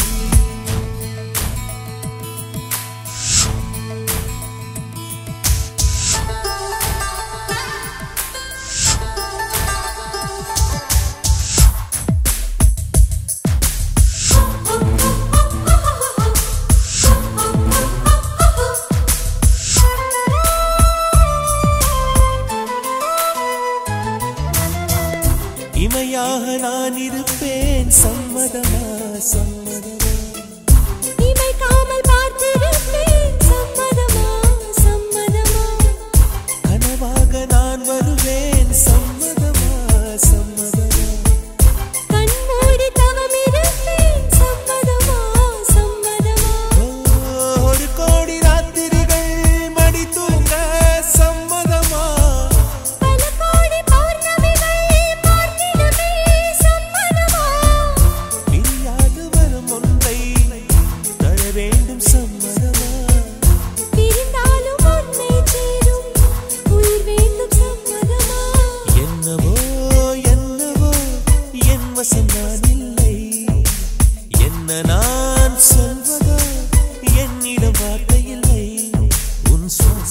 இமையாக நான் இருப்பேன் சம்மதமா சம்மதமா இமைக்காமல் பார்த்திருப்பேன் சம்மதமா சம்மதமா கனவாக நான் வருவேன் சம்மதமா சம்மதமா கண்மூடி தவம் இருப்பேன் சம்மதமா சம்மதமா ஒரு கோடி ராத்திரிகள் மடி தூங்க சம்மதமா பல கோடி பௌர்ணமிகள் பார்த்திடுமே சம்மதமா பிரியாது வரும் ஒன்றை தர வேண்டும் சம்மதமா பிரிந்தாலும் உன்னை சேரும் உயிர் வேண்டும் சம்மதமா என்னவோ என்னவோ என் வசம் நான் இல்லை என்ன நான் சொல்வதோ என்னிடம் வார்த்தை இல்லை உன் சுவாச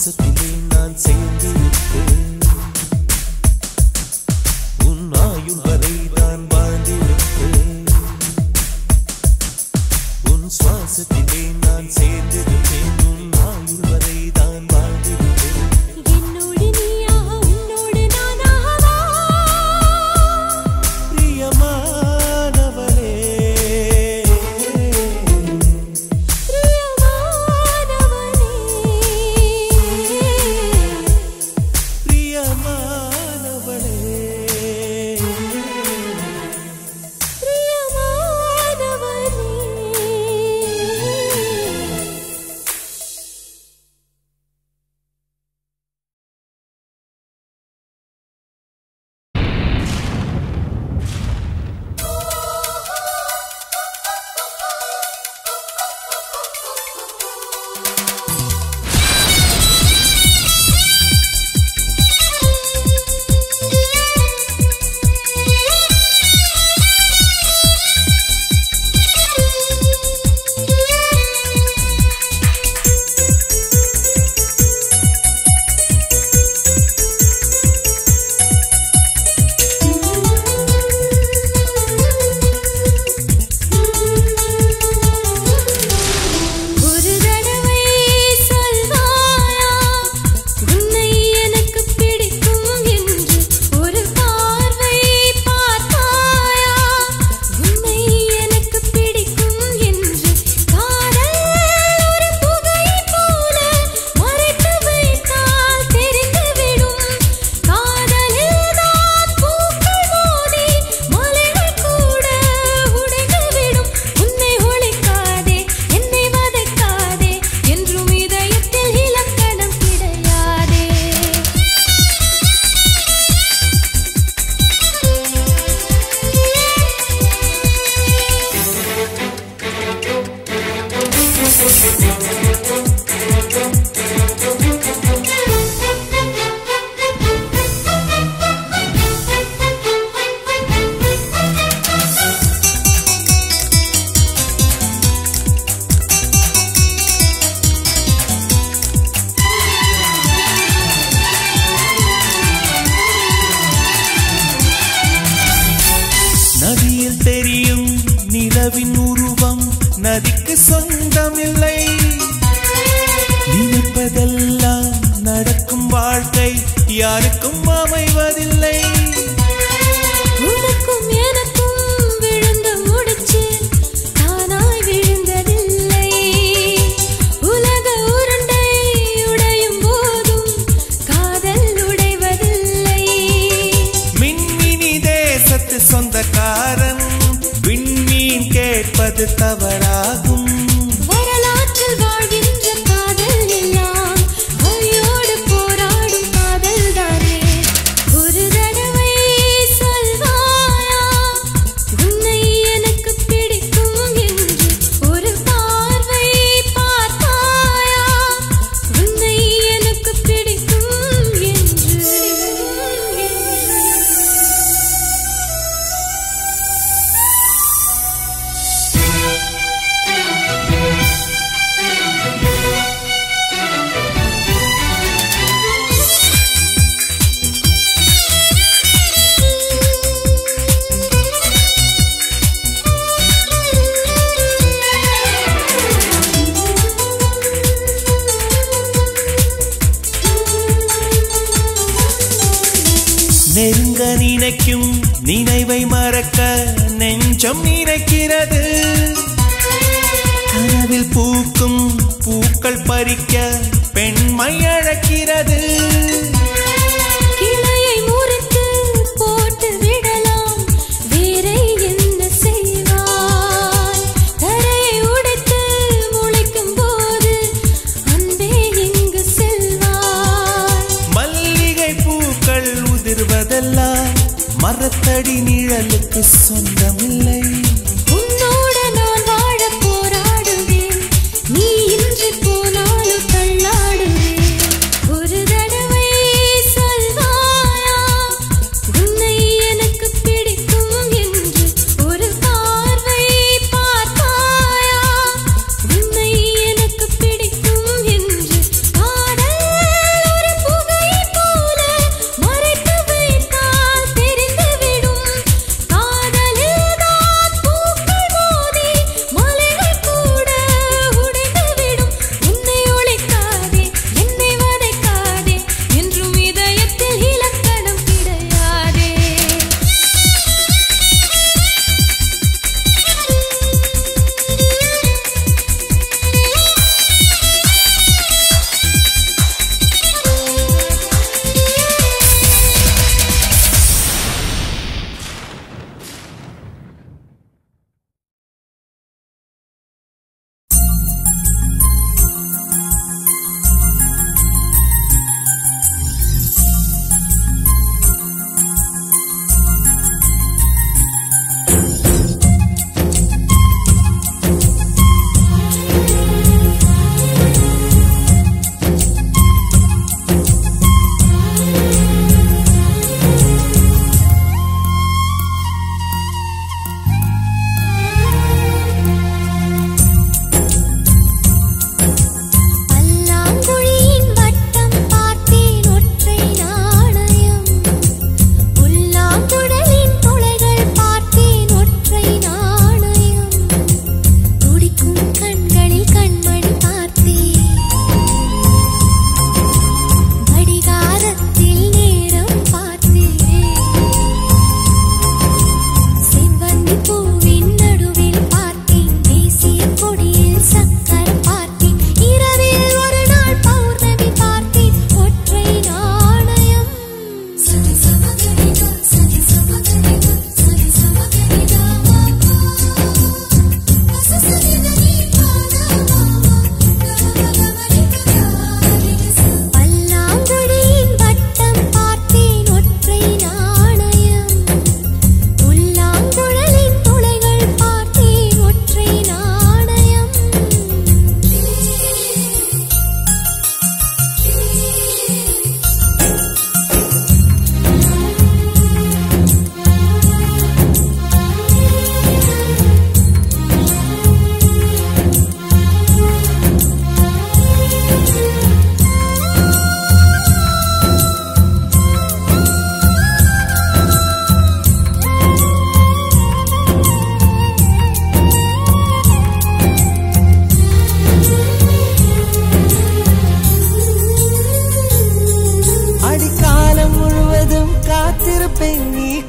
பாசத்திலே நான் சேர்ந்திருப்பேன் உன் ஆயுள் வரை தான் வாழ்ந்திருப்பேன் என்னோடு நீயாக உன்னோடு நானாகவா பிரியமானவளே பிரியமானவனே பிரியமானவளே பிரியமானவனே ஒரு தடவை சொல்வாயா உன்னை எனக்கு பிடிக்கும் என்று ஒரு பார்வை பார்த்தாயா உன்னை எனக்கு பிடிக்கும் என்று காதல் ஒரு புகை போல மறைத்து வைத்தால் தெரிந்துவிடும் காதலில் தான் பூக்கள் மோதி மலைகள் கூட உடைந்துவிடும் உன்னை ஒழிக்காதே என்னை வதைக்காதே என்றும் இதயத்தில் இலக்கணம் கிடையாதே நதியில் தெரியும் நிலவின் உருவம் நதிக்கு சொந்தமில்லை நினைப்பதெல்லாம் நடக்கும் வாழ்க்கை யாருக்கும் அமைவதில்லை உனக்கும் எனக்கும் விழுந்த முடிச்சு தானாய் விழுந்ததில்லை உலக உருண்டை உடையும் போதும் காதல் உடைவதில்லை மின்மினி தேசத்து சொந்தக்காரன் விண்மீன் கேட்பது தவறாகும் வரலாற்றில் வாழ்கின்ற காதல் எல்லாம் வலியோடு போராடும் காதல் தானே ஒரு தடவை சொல்வாயா உன்னை எனக்கு பிடிக்கும் என்று ஒரு பார்வை பார்த்தாயா உன்னை எனக்கு பிடிக்கும் என்று நெருங்க நினைக்கும் நினைவை மறக்க நெஞ்சம் நினைக்கிறது கனவில் பூக்கும் பூக்கள் பறிக்க பெண்மை அழைக்கிறது கிளையை முறித்து போட்டு விடலாம் வேறே என்ன செய்வாய் தரையை உடைத்து முளைக்கும் போது அன்பே எங்கு செல்வாய் மல்லிகை பூக்கள் உதிர்வதெல்லாம் மரத்தடி நிழலுக்கு சொந்தமில்லை உன்னோடு நான் வாழ போராடுவேன் நீ இன்றி போனாலும் தள்ளாடுவேன் ஒரு தடவை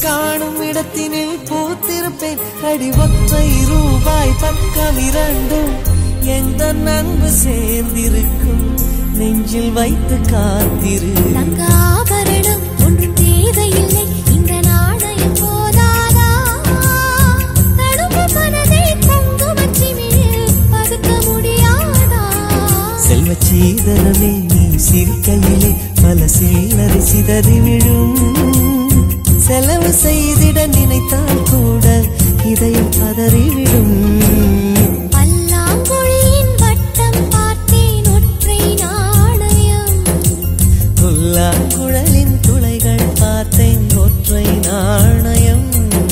காணும் இடத்தினில் பூத்திருப்பேன் அடி ஒற்றை ரூபாய் பக்கம் இரண்டும் எந்த நன்மை சேர்ந்திருக்கும் நெஞ்சில் வைத்து காத்திரு தங்க ஆபரணம் ஒன்றும் தேவையில்லை இந்த நாணயம் போதாதா தடுப்பு மனதை குங்குமச் சிமிழில் பதுக்க முடியாதா செல்வ சீதனமே நீ சிரிக்கையிலே பல சில்லறை சிதறி விழும் செலவு செய்திட நினைத்தால் கூட இதயம் பதறிவிடும் பல்லாங்குழியின் வட்டம் பார்த்தேன் ஒற்றை நாணயம் புல்லாங்குழலின் துளைகள் பார்த்தேன் ஒற்றை நாணயம்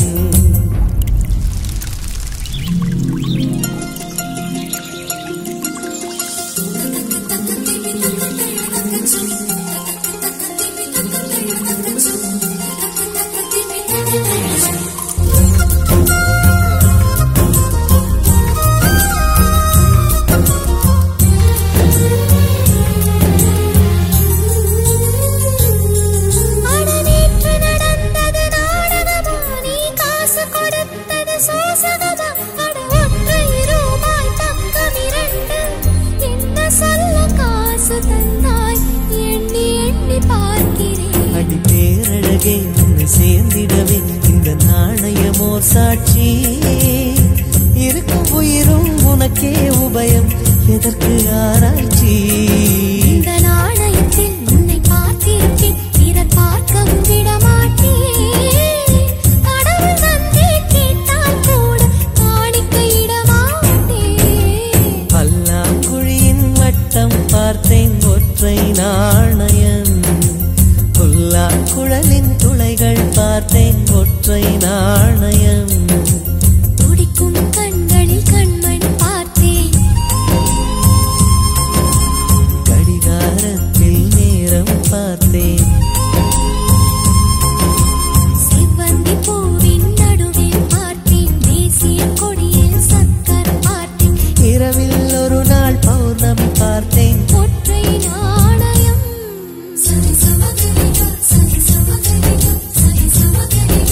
அட நேற்று நடந்தது நாடகமா நீ காசு கொடுத்தது சோசகமா அட ஒற்றை ரூபாய் பக்கம் இரண்டு என்ன சொல்ல காசு தந்தாய் எண்ணி எண்ணி பார்க்கிறேன் அடி பேரழகே உன்னை சேர்ந்திடவே இந்த நாணயமோர் சாட்சி இருக்கும் உயிரும் உனக்கே உபயம் எதற்கு ஆராய்ச்சி இந்த நாணயத்தில் உன்னை பார்த்திருப்பேன் பிறர் பார்க்கவும் விட மாட்டேன் கடவுள் வந்தே கேட்டால் கூட காணிக்கையிட மாட்டேன் பல்லாங்குழியின் வட்டம் பார்த்தேன் ஒற்றை நாணயம் புல்லாங்குழலின் துளைகள் பார்த்தேன் ஒற்றை நாணயம் துடிக்கும் கண்களில் கண்மண் பார்த்தேன் கடிகாரத்தில் நேரம் பார்த்தேன் செவ்வந்தி பூவின் நடுவில் பார்த்தேன் தேசிய கொடியில் சக்கர் பார்த்தேன் இரவில் ஒரு நாள் பௌர்ணமி பார்த்தேன் ஒற்றை நாணயம் சரி சமகரிக சரி சமகரிக சரி சமகரிக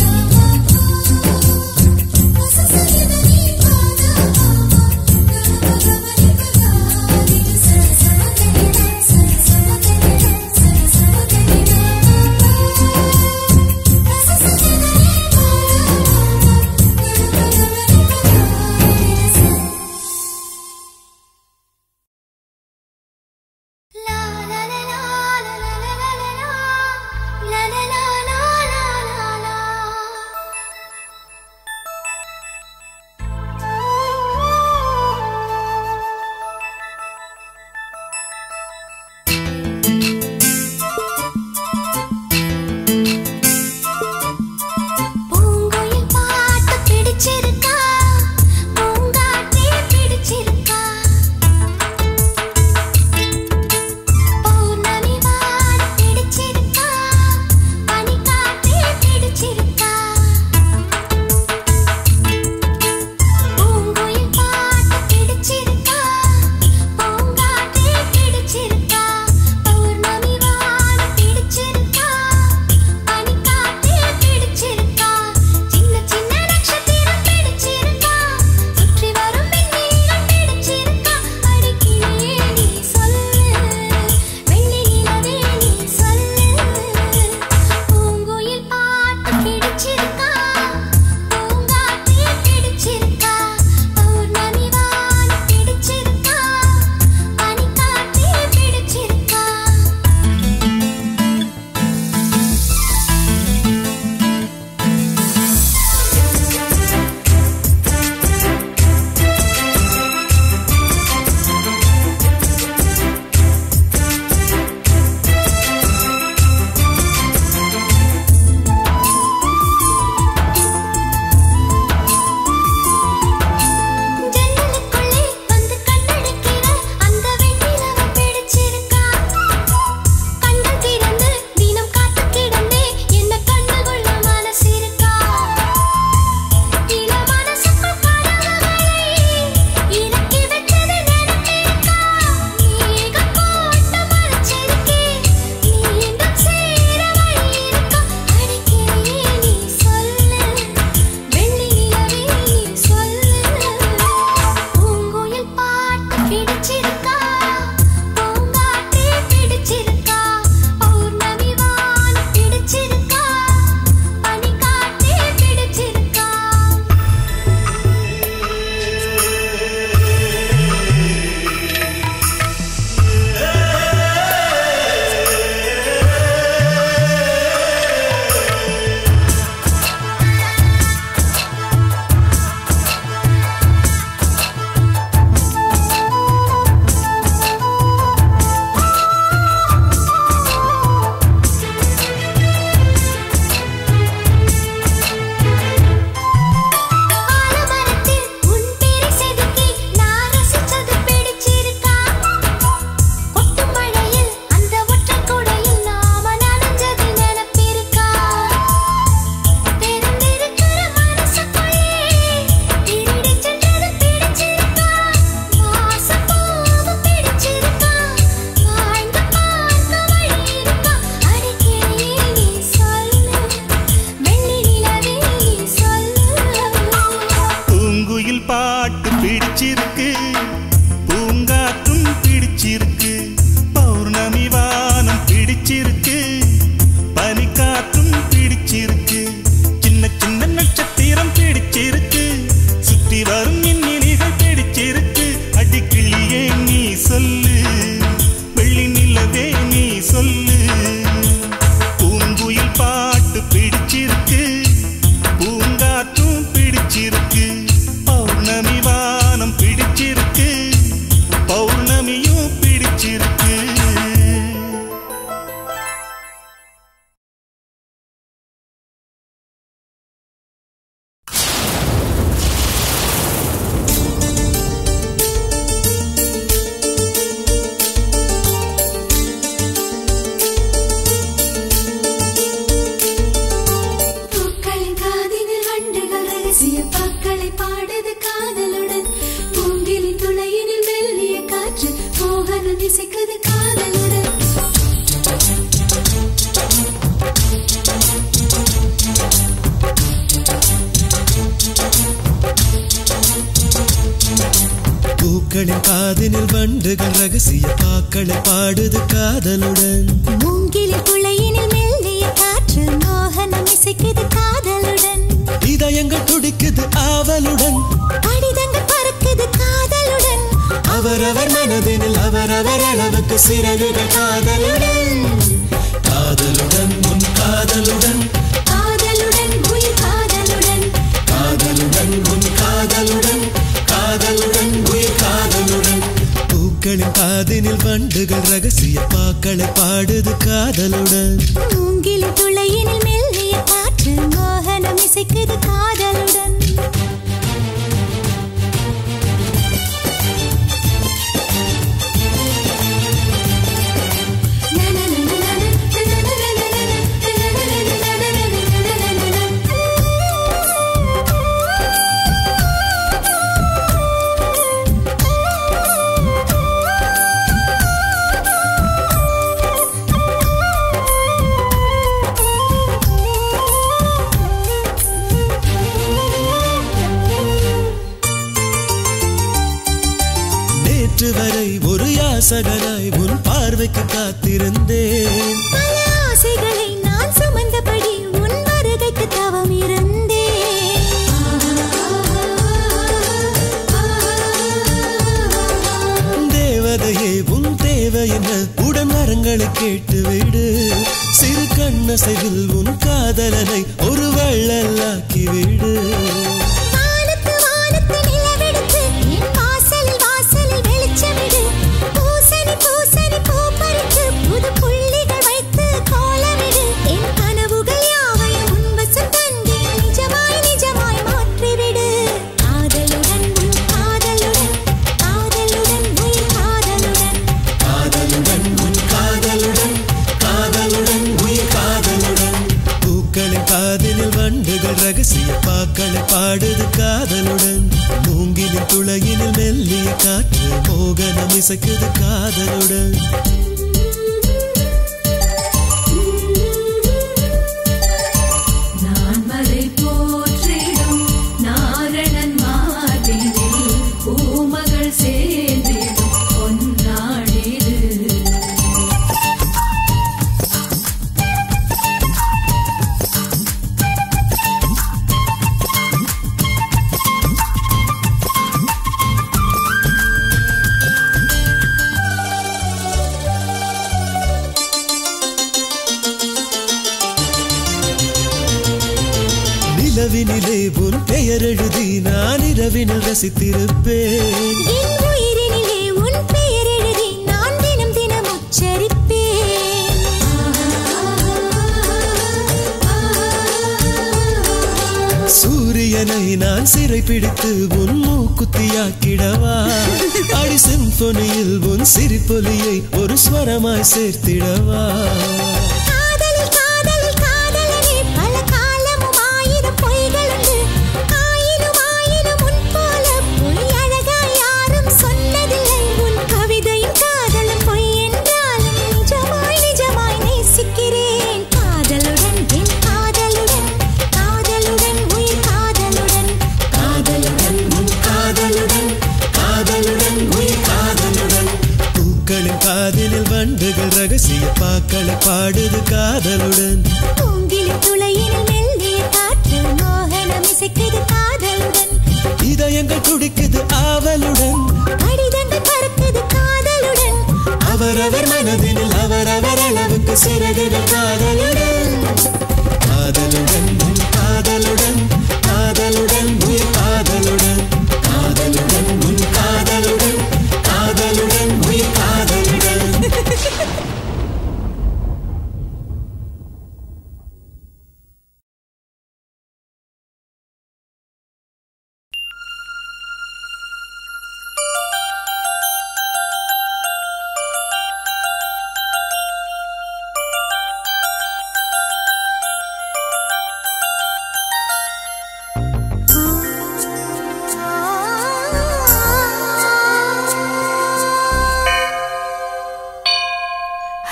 பூமியும் பிடிச்சிருக்கு பூக்களின் காதினில் வண்டுகள் ரகசிய பாக்களை பாடுது காதலுடன் பூங்கிலின் துளையினில் மெல்லிய காற்று மோகனம் இசைக்குது காதலுடன் பூக்களின் காதினில் வண்டுகள் ரகசிய பாக்களை பாடுது காதலுடன் மூங்கிலின் துளையினில் மெல்லிய காற்று மோகனம் இசைக்குது காதலுடன் இதயங்கள் துடிக்குது ஆவலுடன் கடிதங்கள் பறக்குது காதலுடன் அவரவர் மனதினில் அவரவர் அளவுக்கு சிறகுகள் காதலுடன் காதலுடன் உன் காதலுடன் காதலுடன் உயிர் காதலுடன் காதலுடன் உன் காதலுடன் காதலுடன் உயிர் காதலுடன் பூக்களின் காதினில் வண்டுகள் ரகசிய பாக்களை பாடுது காதலுடன் மூங்கிலின் துளையினில் மெல்லிய காற்று மோகனம் இசைக்குது காதலுடன் நேற்று வரை ஒரு யாசகனாய் உன் பார்வைக்கு காத்திருந்தேன் பல ஆசைகளை நான் சுமந்தபடி உன் வருகைக்கு தவம் இருந்தேன் தேவதையே உன் தேவை என்ன உடன் வரங்களை கேட்டுவிடு சிறு கண்ணசைவில் உன் காதலனை ஒரு வள்ளலாக்கி விடு வானத்து வானத்து நிலவெடுத்து என் வாசலில் வாசலில் வெளிச்சமிடு பூசணி பூசணி பூ பறித்து புது புள்ளிகள் வைத்து கோலமிடு என் கனவுகள் யாவையும் உன்வசம் தந்து நிஜமாய் நிஜமாய் மாற்றிவிடு காதலுடன் உன் காதலுடன் காதலுடன் உயிர் காதலுடன் காதலுடன் உன் காதலுடன் காதலுடன் உயிர் காதலுடன் பூக்களின் காதினில் வண்டுகள் ரகசிய பாக்களை பாடுது காதலுடன் மூங்கிலின் துளையினில் மெல்லிய காற்று மோகனம் இசைக்குது காதலுடன் நான் மலை போற்றிடும் நாரணன் மாதினில் பூமகள் சேர்ந்திடும் பொன்னாடிது நிலவினிலே உன் பெயர் எழுதி நான் இரவினில் ரசித்திருப்பேன் என் உயிரினிலே உன் பெயர் எழுதி நான் தினம் தினம் உச்சரிப்பேன் சூரியனை நான் சிறை பிடித்து உன் மூக்குத்தியாக்கிடவா அடி சிம்பொனியில் உன் சிரிப்பொலியை ஒரு ஸ்வரமாய் சேர்த்திடவா காதலில் காதலில் காதலனே பல காலமும் ஆயிரம் பொய்களுண்டு ஆயினும் ஆயினும் உன் போல பொய் அழகாய் யாரும் சொன்னதில்லை உன் கவிதையும் காதலும் பொய் என்றாலும் நிஜமாய் நிஜமாய் நேசிக்கிறேன் காதலுடன் என் காதலுடன் காதலுடன் உயிர் காதலுடன் காதலுடன் உன் காதலுடன் காதலுடன் உயிர் காதலுடன் பூக்களின் காதினில் வண்டுகள் ரகசிய பாக்களை பாடுது காதலுடன் பூங்கிலின் துளையினில் மெல்லிய காற்று மோகனம் இசைக்குது காதலுடன் இதயங்கள் துடிக்குது ஆவலுடன் கடிதங்கள் பறக்குது காதலுடன் அவரவர் மனதினில் அவரவர் அளவுக்கு சிறகுகள் காதலுடன் காதலுடன் உன் காதலுடன் காதலுடன் உயிர் காதலுடன் காதலுடன் உன் காதலுடன் காதலுடன் உயிர்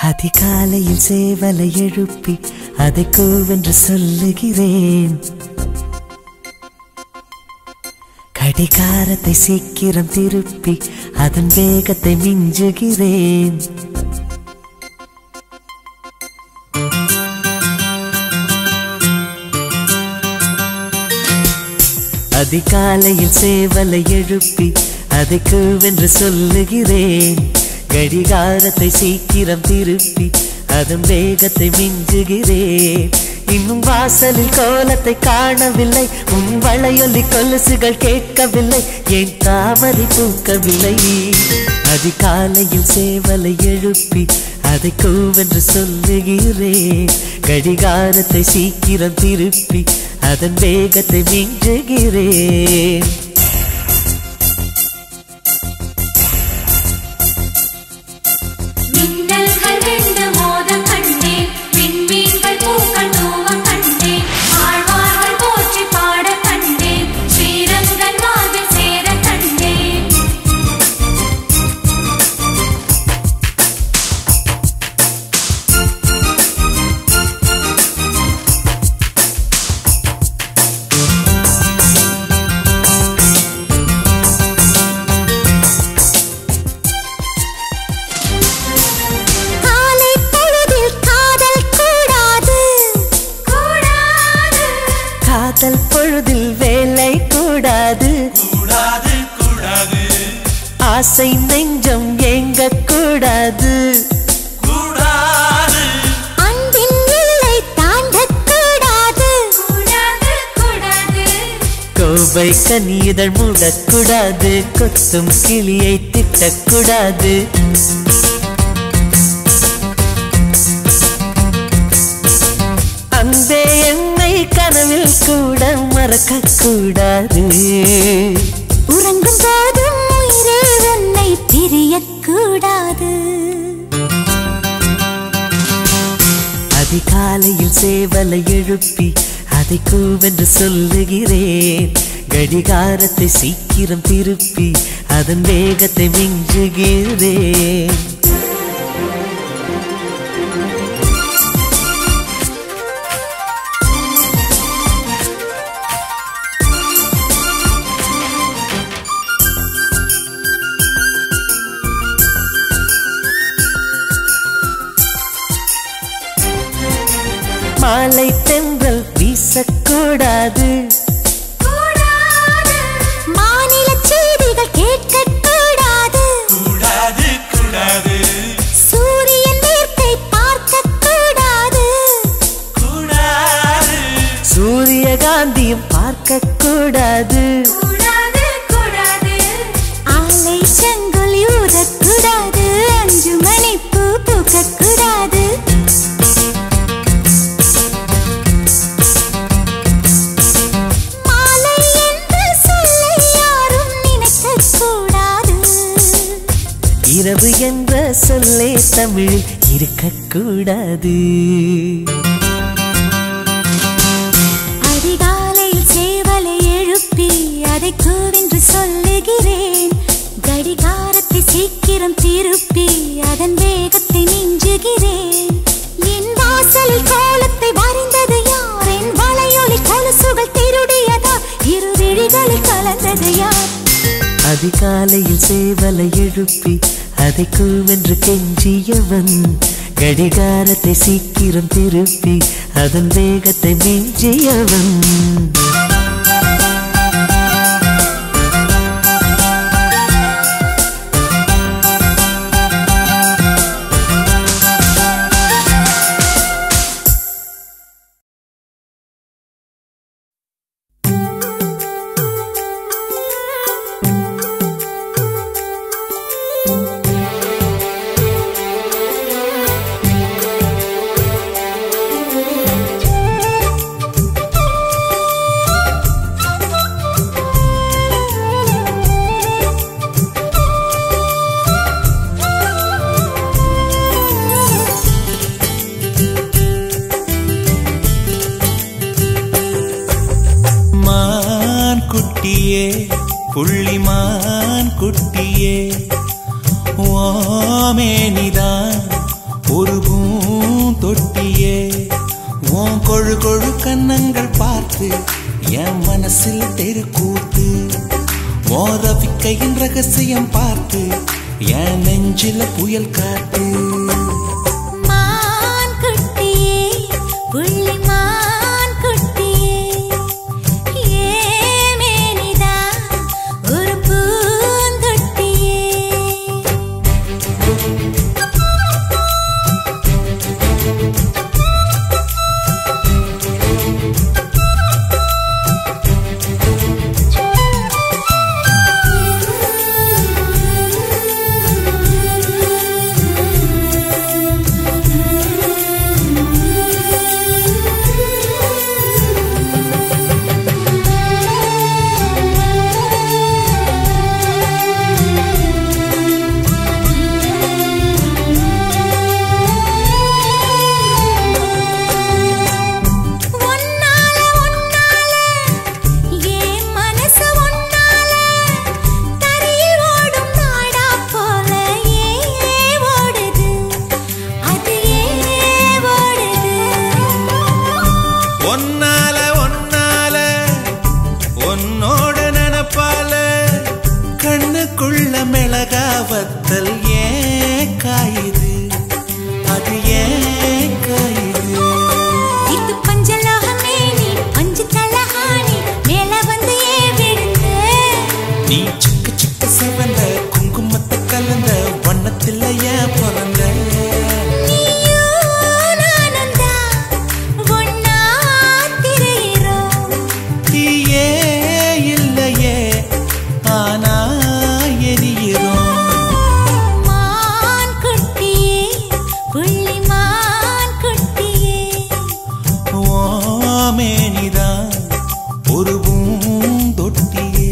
அதிகாலையில் சேவலை எழுப்பி அதை கூவென்று சொல்லுகிறேன் கடிகாரத்தை சீக்கிரம் திருப்பி அதன் வேகத்தை மிஞ்சுகிறேன் அதிகாலையில் சேவலை எழுப்பி அதை கூவென்று சொல்லுகிறேன் கடிகாரத்தை சீக்கிரம் திருப்பி அதன் வேகத்தை மிஞ்சுகிறேன் இன்னும் வாசலில் கோலத்தை காணவில்லை உன் வளையொலி கொலுசுகள் கேட்கவில்லை ஏன் தாமரை பூக்கவில்லை அதிகாலையில் சேவலை எழுப்பி அதை கூவென்று சொல்லுகிறேன் கடிகாரத்தை சீக்கிரம் திருப்பி அதன் வேகத்தை மிஞ்சுகிறேன் மின்னல்கள் ரெண்டு மோத கண்டேன் விண்மீன்கள் பூக்கள் தூவ கண்டேன் ஆழ்வார்கள் போற்றி பாட கண்டேன் ஸ்ரீரங்கன் வாழ்வில் சேர கண்டேன் காலை பொழுதில் காதல் கூடாது கூடாது காதல் பொழுதில் வேலை கூடாது ஆசை நெஞ்சம் ஏங்க கூடாது அன்பின் எல்லை தாண்டக் கூடாது கூடாது கூடாது கோவை கனியுதழ் மூடக்கூடாது கொத்தும் கிளியை திட்டக்கூடாது அன்பே என்னை கனவில் கூட மறக்க கூடாது உறங்கும் போதும் உயிரே உன்னை பிரியக் கூடாது அதிகாலையில் சேவலை எழுப்பி அதை கூவென்று சொல்லுகிறேன் கடிகாரத்தை சீக்கிரம் திருப்பி அதன் வேகத்தை மிஞ்சுகிறேன் மாலை தென்றல் வீசக்கூடாது கூடாது மாநில செய்திகள் கேட்கக் கூடாது சூரியன் வேர்த்தை பார்க்கக் கூடாது சூரியகாந்தியும் பார்க்க கூடாது கூடாது கூடாது ஆலை செங்கொலி ஊதக்கூடாது அஞ்சு மணி பூ பூக்கக்கூடாது மாலை என்ற சொல்லை யாரும் நினைக்கக் கூடாது இரவு என்ற சொல்லே தமிழில் இருக்கக்கூடாது அதிகாலையில் சேவலை எழுப்பி அதை கூவென்று சொல்லுகிறேன் கடிகாரத்தை சீக்கிரம் திருப்பி அதன் வேகத்தை மிஞ்சுகிறேன் என் வாசலில் கோலத்தை வரைந்தது யார் என் வளையொலி கொலுசுகள் திருடியதா இரு விழிகளில் கலந்தது யார் அதிகாலையில் சேவலை எழுப்பி அதை கூவென்று கெஞ்சியவன் கடிகாரத்தை சீக்கிரம் திருப்பி அதன் வேகத்தை மிஞ்சியவன் மான் குட்டியே புள்ளிமான் குட்டியே ஓமேனிதான் ஒரு பூந்தொட்டியே உன் கொழு கொழு கன்னங்கள் பார்த்து என் மனசில் தெருக்கூத்து உன் ரவிக்கையின் ரகசியம் பார்த்து என் நெஞ்சில புயல் காத்து மான் குட்டியே புள்ளி மான் குட்டியே ஏமேனிதா ஒரு பூந்தொட்டியே ஒன்னால ஒன்னால ஏன் மனசு ஒன்னால தரையில் ஓடும் நாடா போல ஏ ஓடுது அது ஏ ஓடுது ஒன்னால ஒன்னால உன்னோட நினப்பால கண்ணுக்குள்ள மிளகா வத்தல் ஏன் காயுது அது ஏன் காயுது இது பஞ்சலோகமே நீ பஞ்சு தலஹானி மேல வந்து ஏ விழுந்து நீ சிக்கு சிக்கு சிவந்த குங்குமத்தை கலந்த வண்ணத்தில் ஏன் பிறந்த நீயும் நானும் தான் ஒன்னா திரியிறோம் தீயே இல்லையே ஆனா எரியிறோம் மான் குட்டியே புள்ளி மான் குட்டியே ஓமேனிதான் ஒரு பூந்தொட்டியே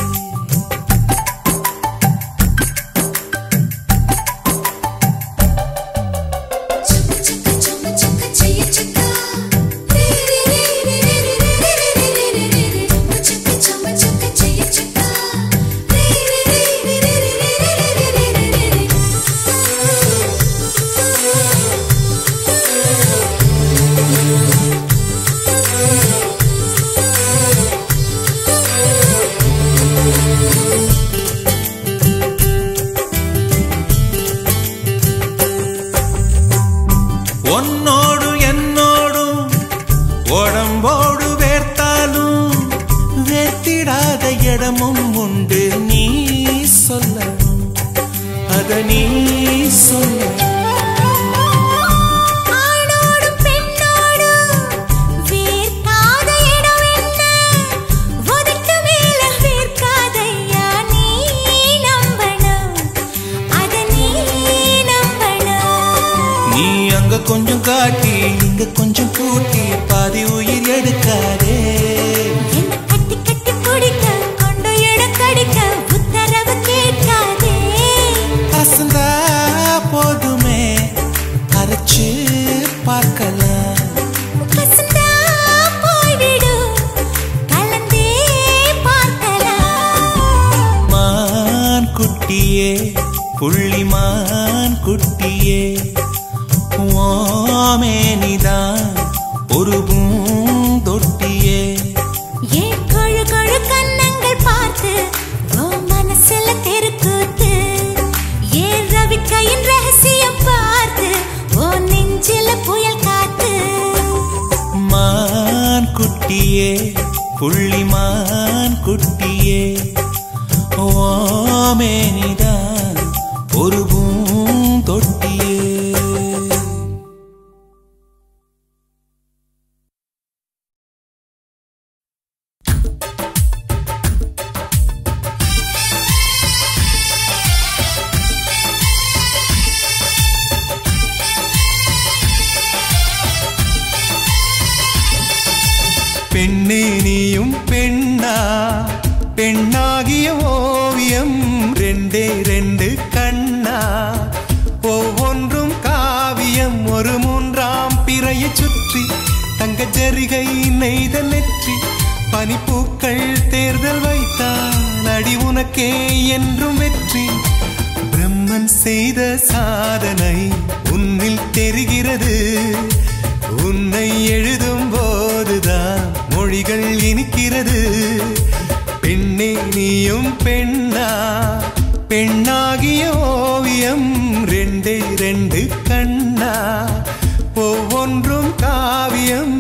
உன்னோடு என்னோடும் உடம்போடு வேர்த்தாலும் வேர்த்திடாத இடமும் உண்டு நீ சொல்லணும் அத நீ சொல்லணும் ஆணோடும் பெண்ணோடும் வேர்க்காத இடம் என்ன உதட்டு மேல வேர்க்காதையா நீ நம்பணும் அத நீ நம்பணும் நீ அங்க கொஞ்சம் காட்டி இங்க கொஞ்சம் கூட்டி பாதி உயிர் எடுக்காதே என்ன கட்டி கட்டி பிடிக்க கொண்டு இடம் கடிக்க உத்தரவு கேட்காதே அசந்தா போதுமே அரைச்சு பார்க்கலாம் கசந்தா போய்விடு கலந்தே பார்க்கலாம் மான் குட்டியே புள்ளிமான் குட்டியே ஓமேனிதான் ஒரு பூந்தொட்டியே ஏன் கொழு கொழு கன்னங்கள் பார்த்து ஓ மனசுல தெருக்கூத்து ஏன் ரவிக்கையின் ரகசியம் பார்த்து ஓ நெஞ்சில புயல் காத்து மான் குட்டியே புள்ளிமான் குட்டியே ஓமேனிதான் ஒரு பூந்தொட்டியே பெண்ணே நீயும் பெண்ணா பெண்ணாகிய ஓவியம் ரெண்டே ரெண்டு கண்ணா ஒவ்வொன்றும் காவியம் ஒரு மூன்றாம் பிறையை சுற்றி தங்க ஜரிகை நெய்த நெற்றி பனிப்பூக்கள் தேர்தல் வைத்தான் அடி உனக்கே என்றும் வெற்றி பிரம்ம பிரம்மன் செய்த சாதனை உன்னில் தெரிகிறது உன்னை எழுதும் போதுதான் மொழிகள் இனிக்கிறது பெண்ணே நீயும் பெண்ணா பெண்ணாகிய ஓவியம் ரெண்டே ரெண்டு கண்ணா ஒவ்வொன்றும் காவியம்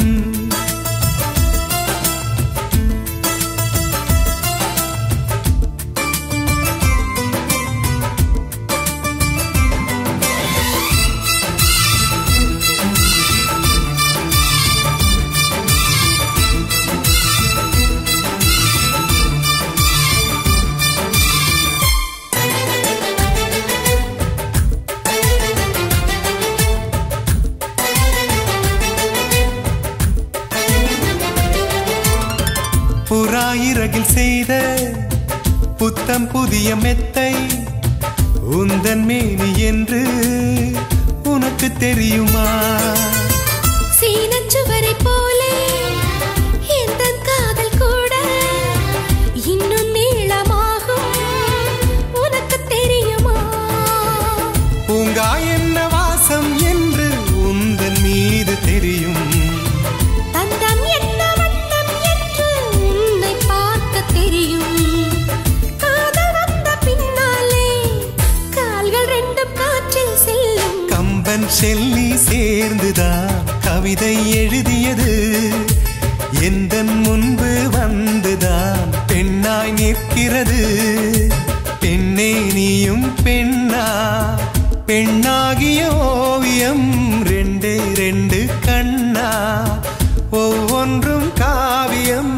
புறாயிரகில் செய்த புத்தம் புதிய மெத்தை உந்தன் மேனி என்று உனக்கு தெரியுமா சீனச்சுவரைப் போலே எந்தன் காதல் கூட இன்னும் நீளமாகும் உனக்கு தெரியுமா பூங்கா என்ன வாசம் என்று உந்தன் மீது தெரியும் தந்தம் என்ன வண்ணம் என்று உன்னை பார்க்க தெரியும் காதல் வந்த பின்னாலே கால்கள் ரெண்டும் காற்றில் செல்லும் கம்பன் செல்லி சேர்ந்துதான் கவிதை எழுதியது எந்தன் முன்பு வந்துதான் பெண்ணாய் நிற்கிறது பெண்ணே நீயும் பெண்ணா பெண்ணாகிய ஓவியம் ரெண்டே ரெண்டு கண்ணா ஒவ்வொன்றும் காவியம்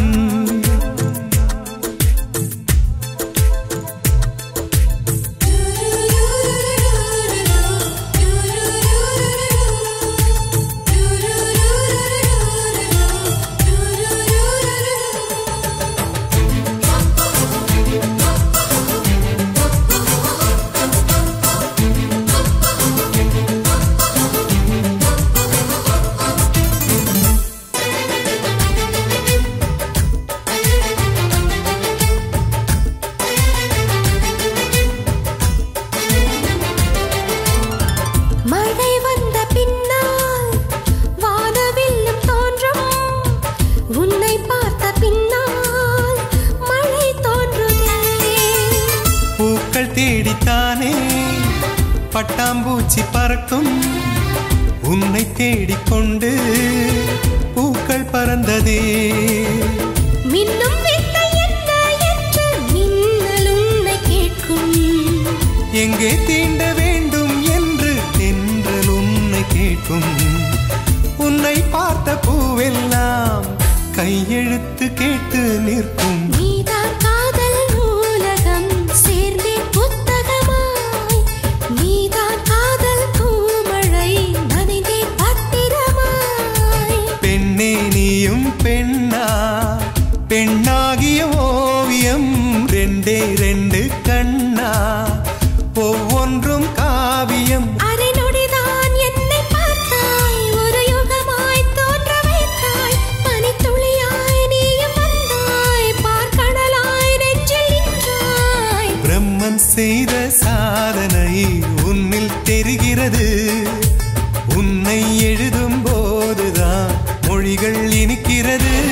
மழை வந்த பின்னால் வானவில்லும் தோன்றும் உன்னை பார்த்த பின்னால் மழை தோன்றுதே பூக்கள் தேடித்தானே பட்டாம்பூச்சி பறக்கும் உன்னை தேடிக்கொண்டு பூக்கள் பறந்ததே மின்னும் வித்தை என்ன என்று மின்னல் உன்னை கேட்கும் எங்கே தீண்ட வேண்டும் என்று தென்றல் உன்னை கேட்கும் உன்னை பார்த்த பூவெல்லாம் கையெழுத்து கேட்டு நிற்கும் நீதான் காதல் நூலகம் சேர்ந்தே புத்தகமாய் நீதான் காதல் பூமழை நனைந்தே பத்திரமாய் பெண்ணே நீயும் பெண்ணா பெண்ணாகிய ஓவியம் ரெண்டே ரெண்டு கண்ணா ஒவ்வொன்றும் காவியம் அரை நொடிதான் என்னை பார்த்தாய் ஒரு யுகமாய் தோன்ற வைத்தாய் பனித்துளியாய் நீயும் வந்தாய் பார்க்கடலாய் நெஞ்சில் நின்றாய் பிரம்மன் செய்த சாதனை உன்னில் தெரிகிறது உன்னை எழுதும் போதுதான் மொழிகள் இனிக்கிறது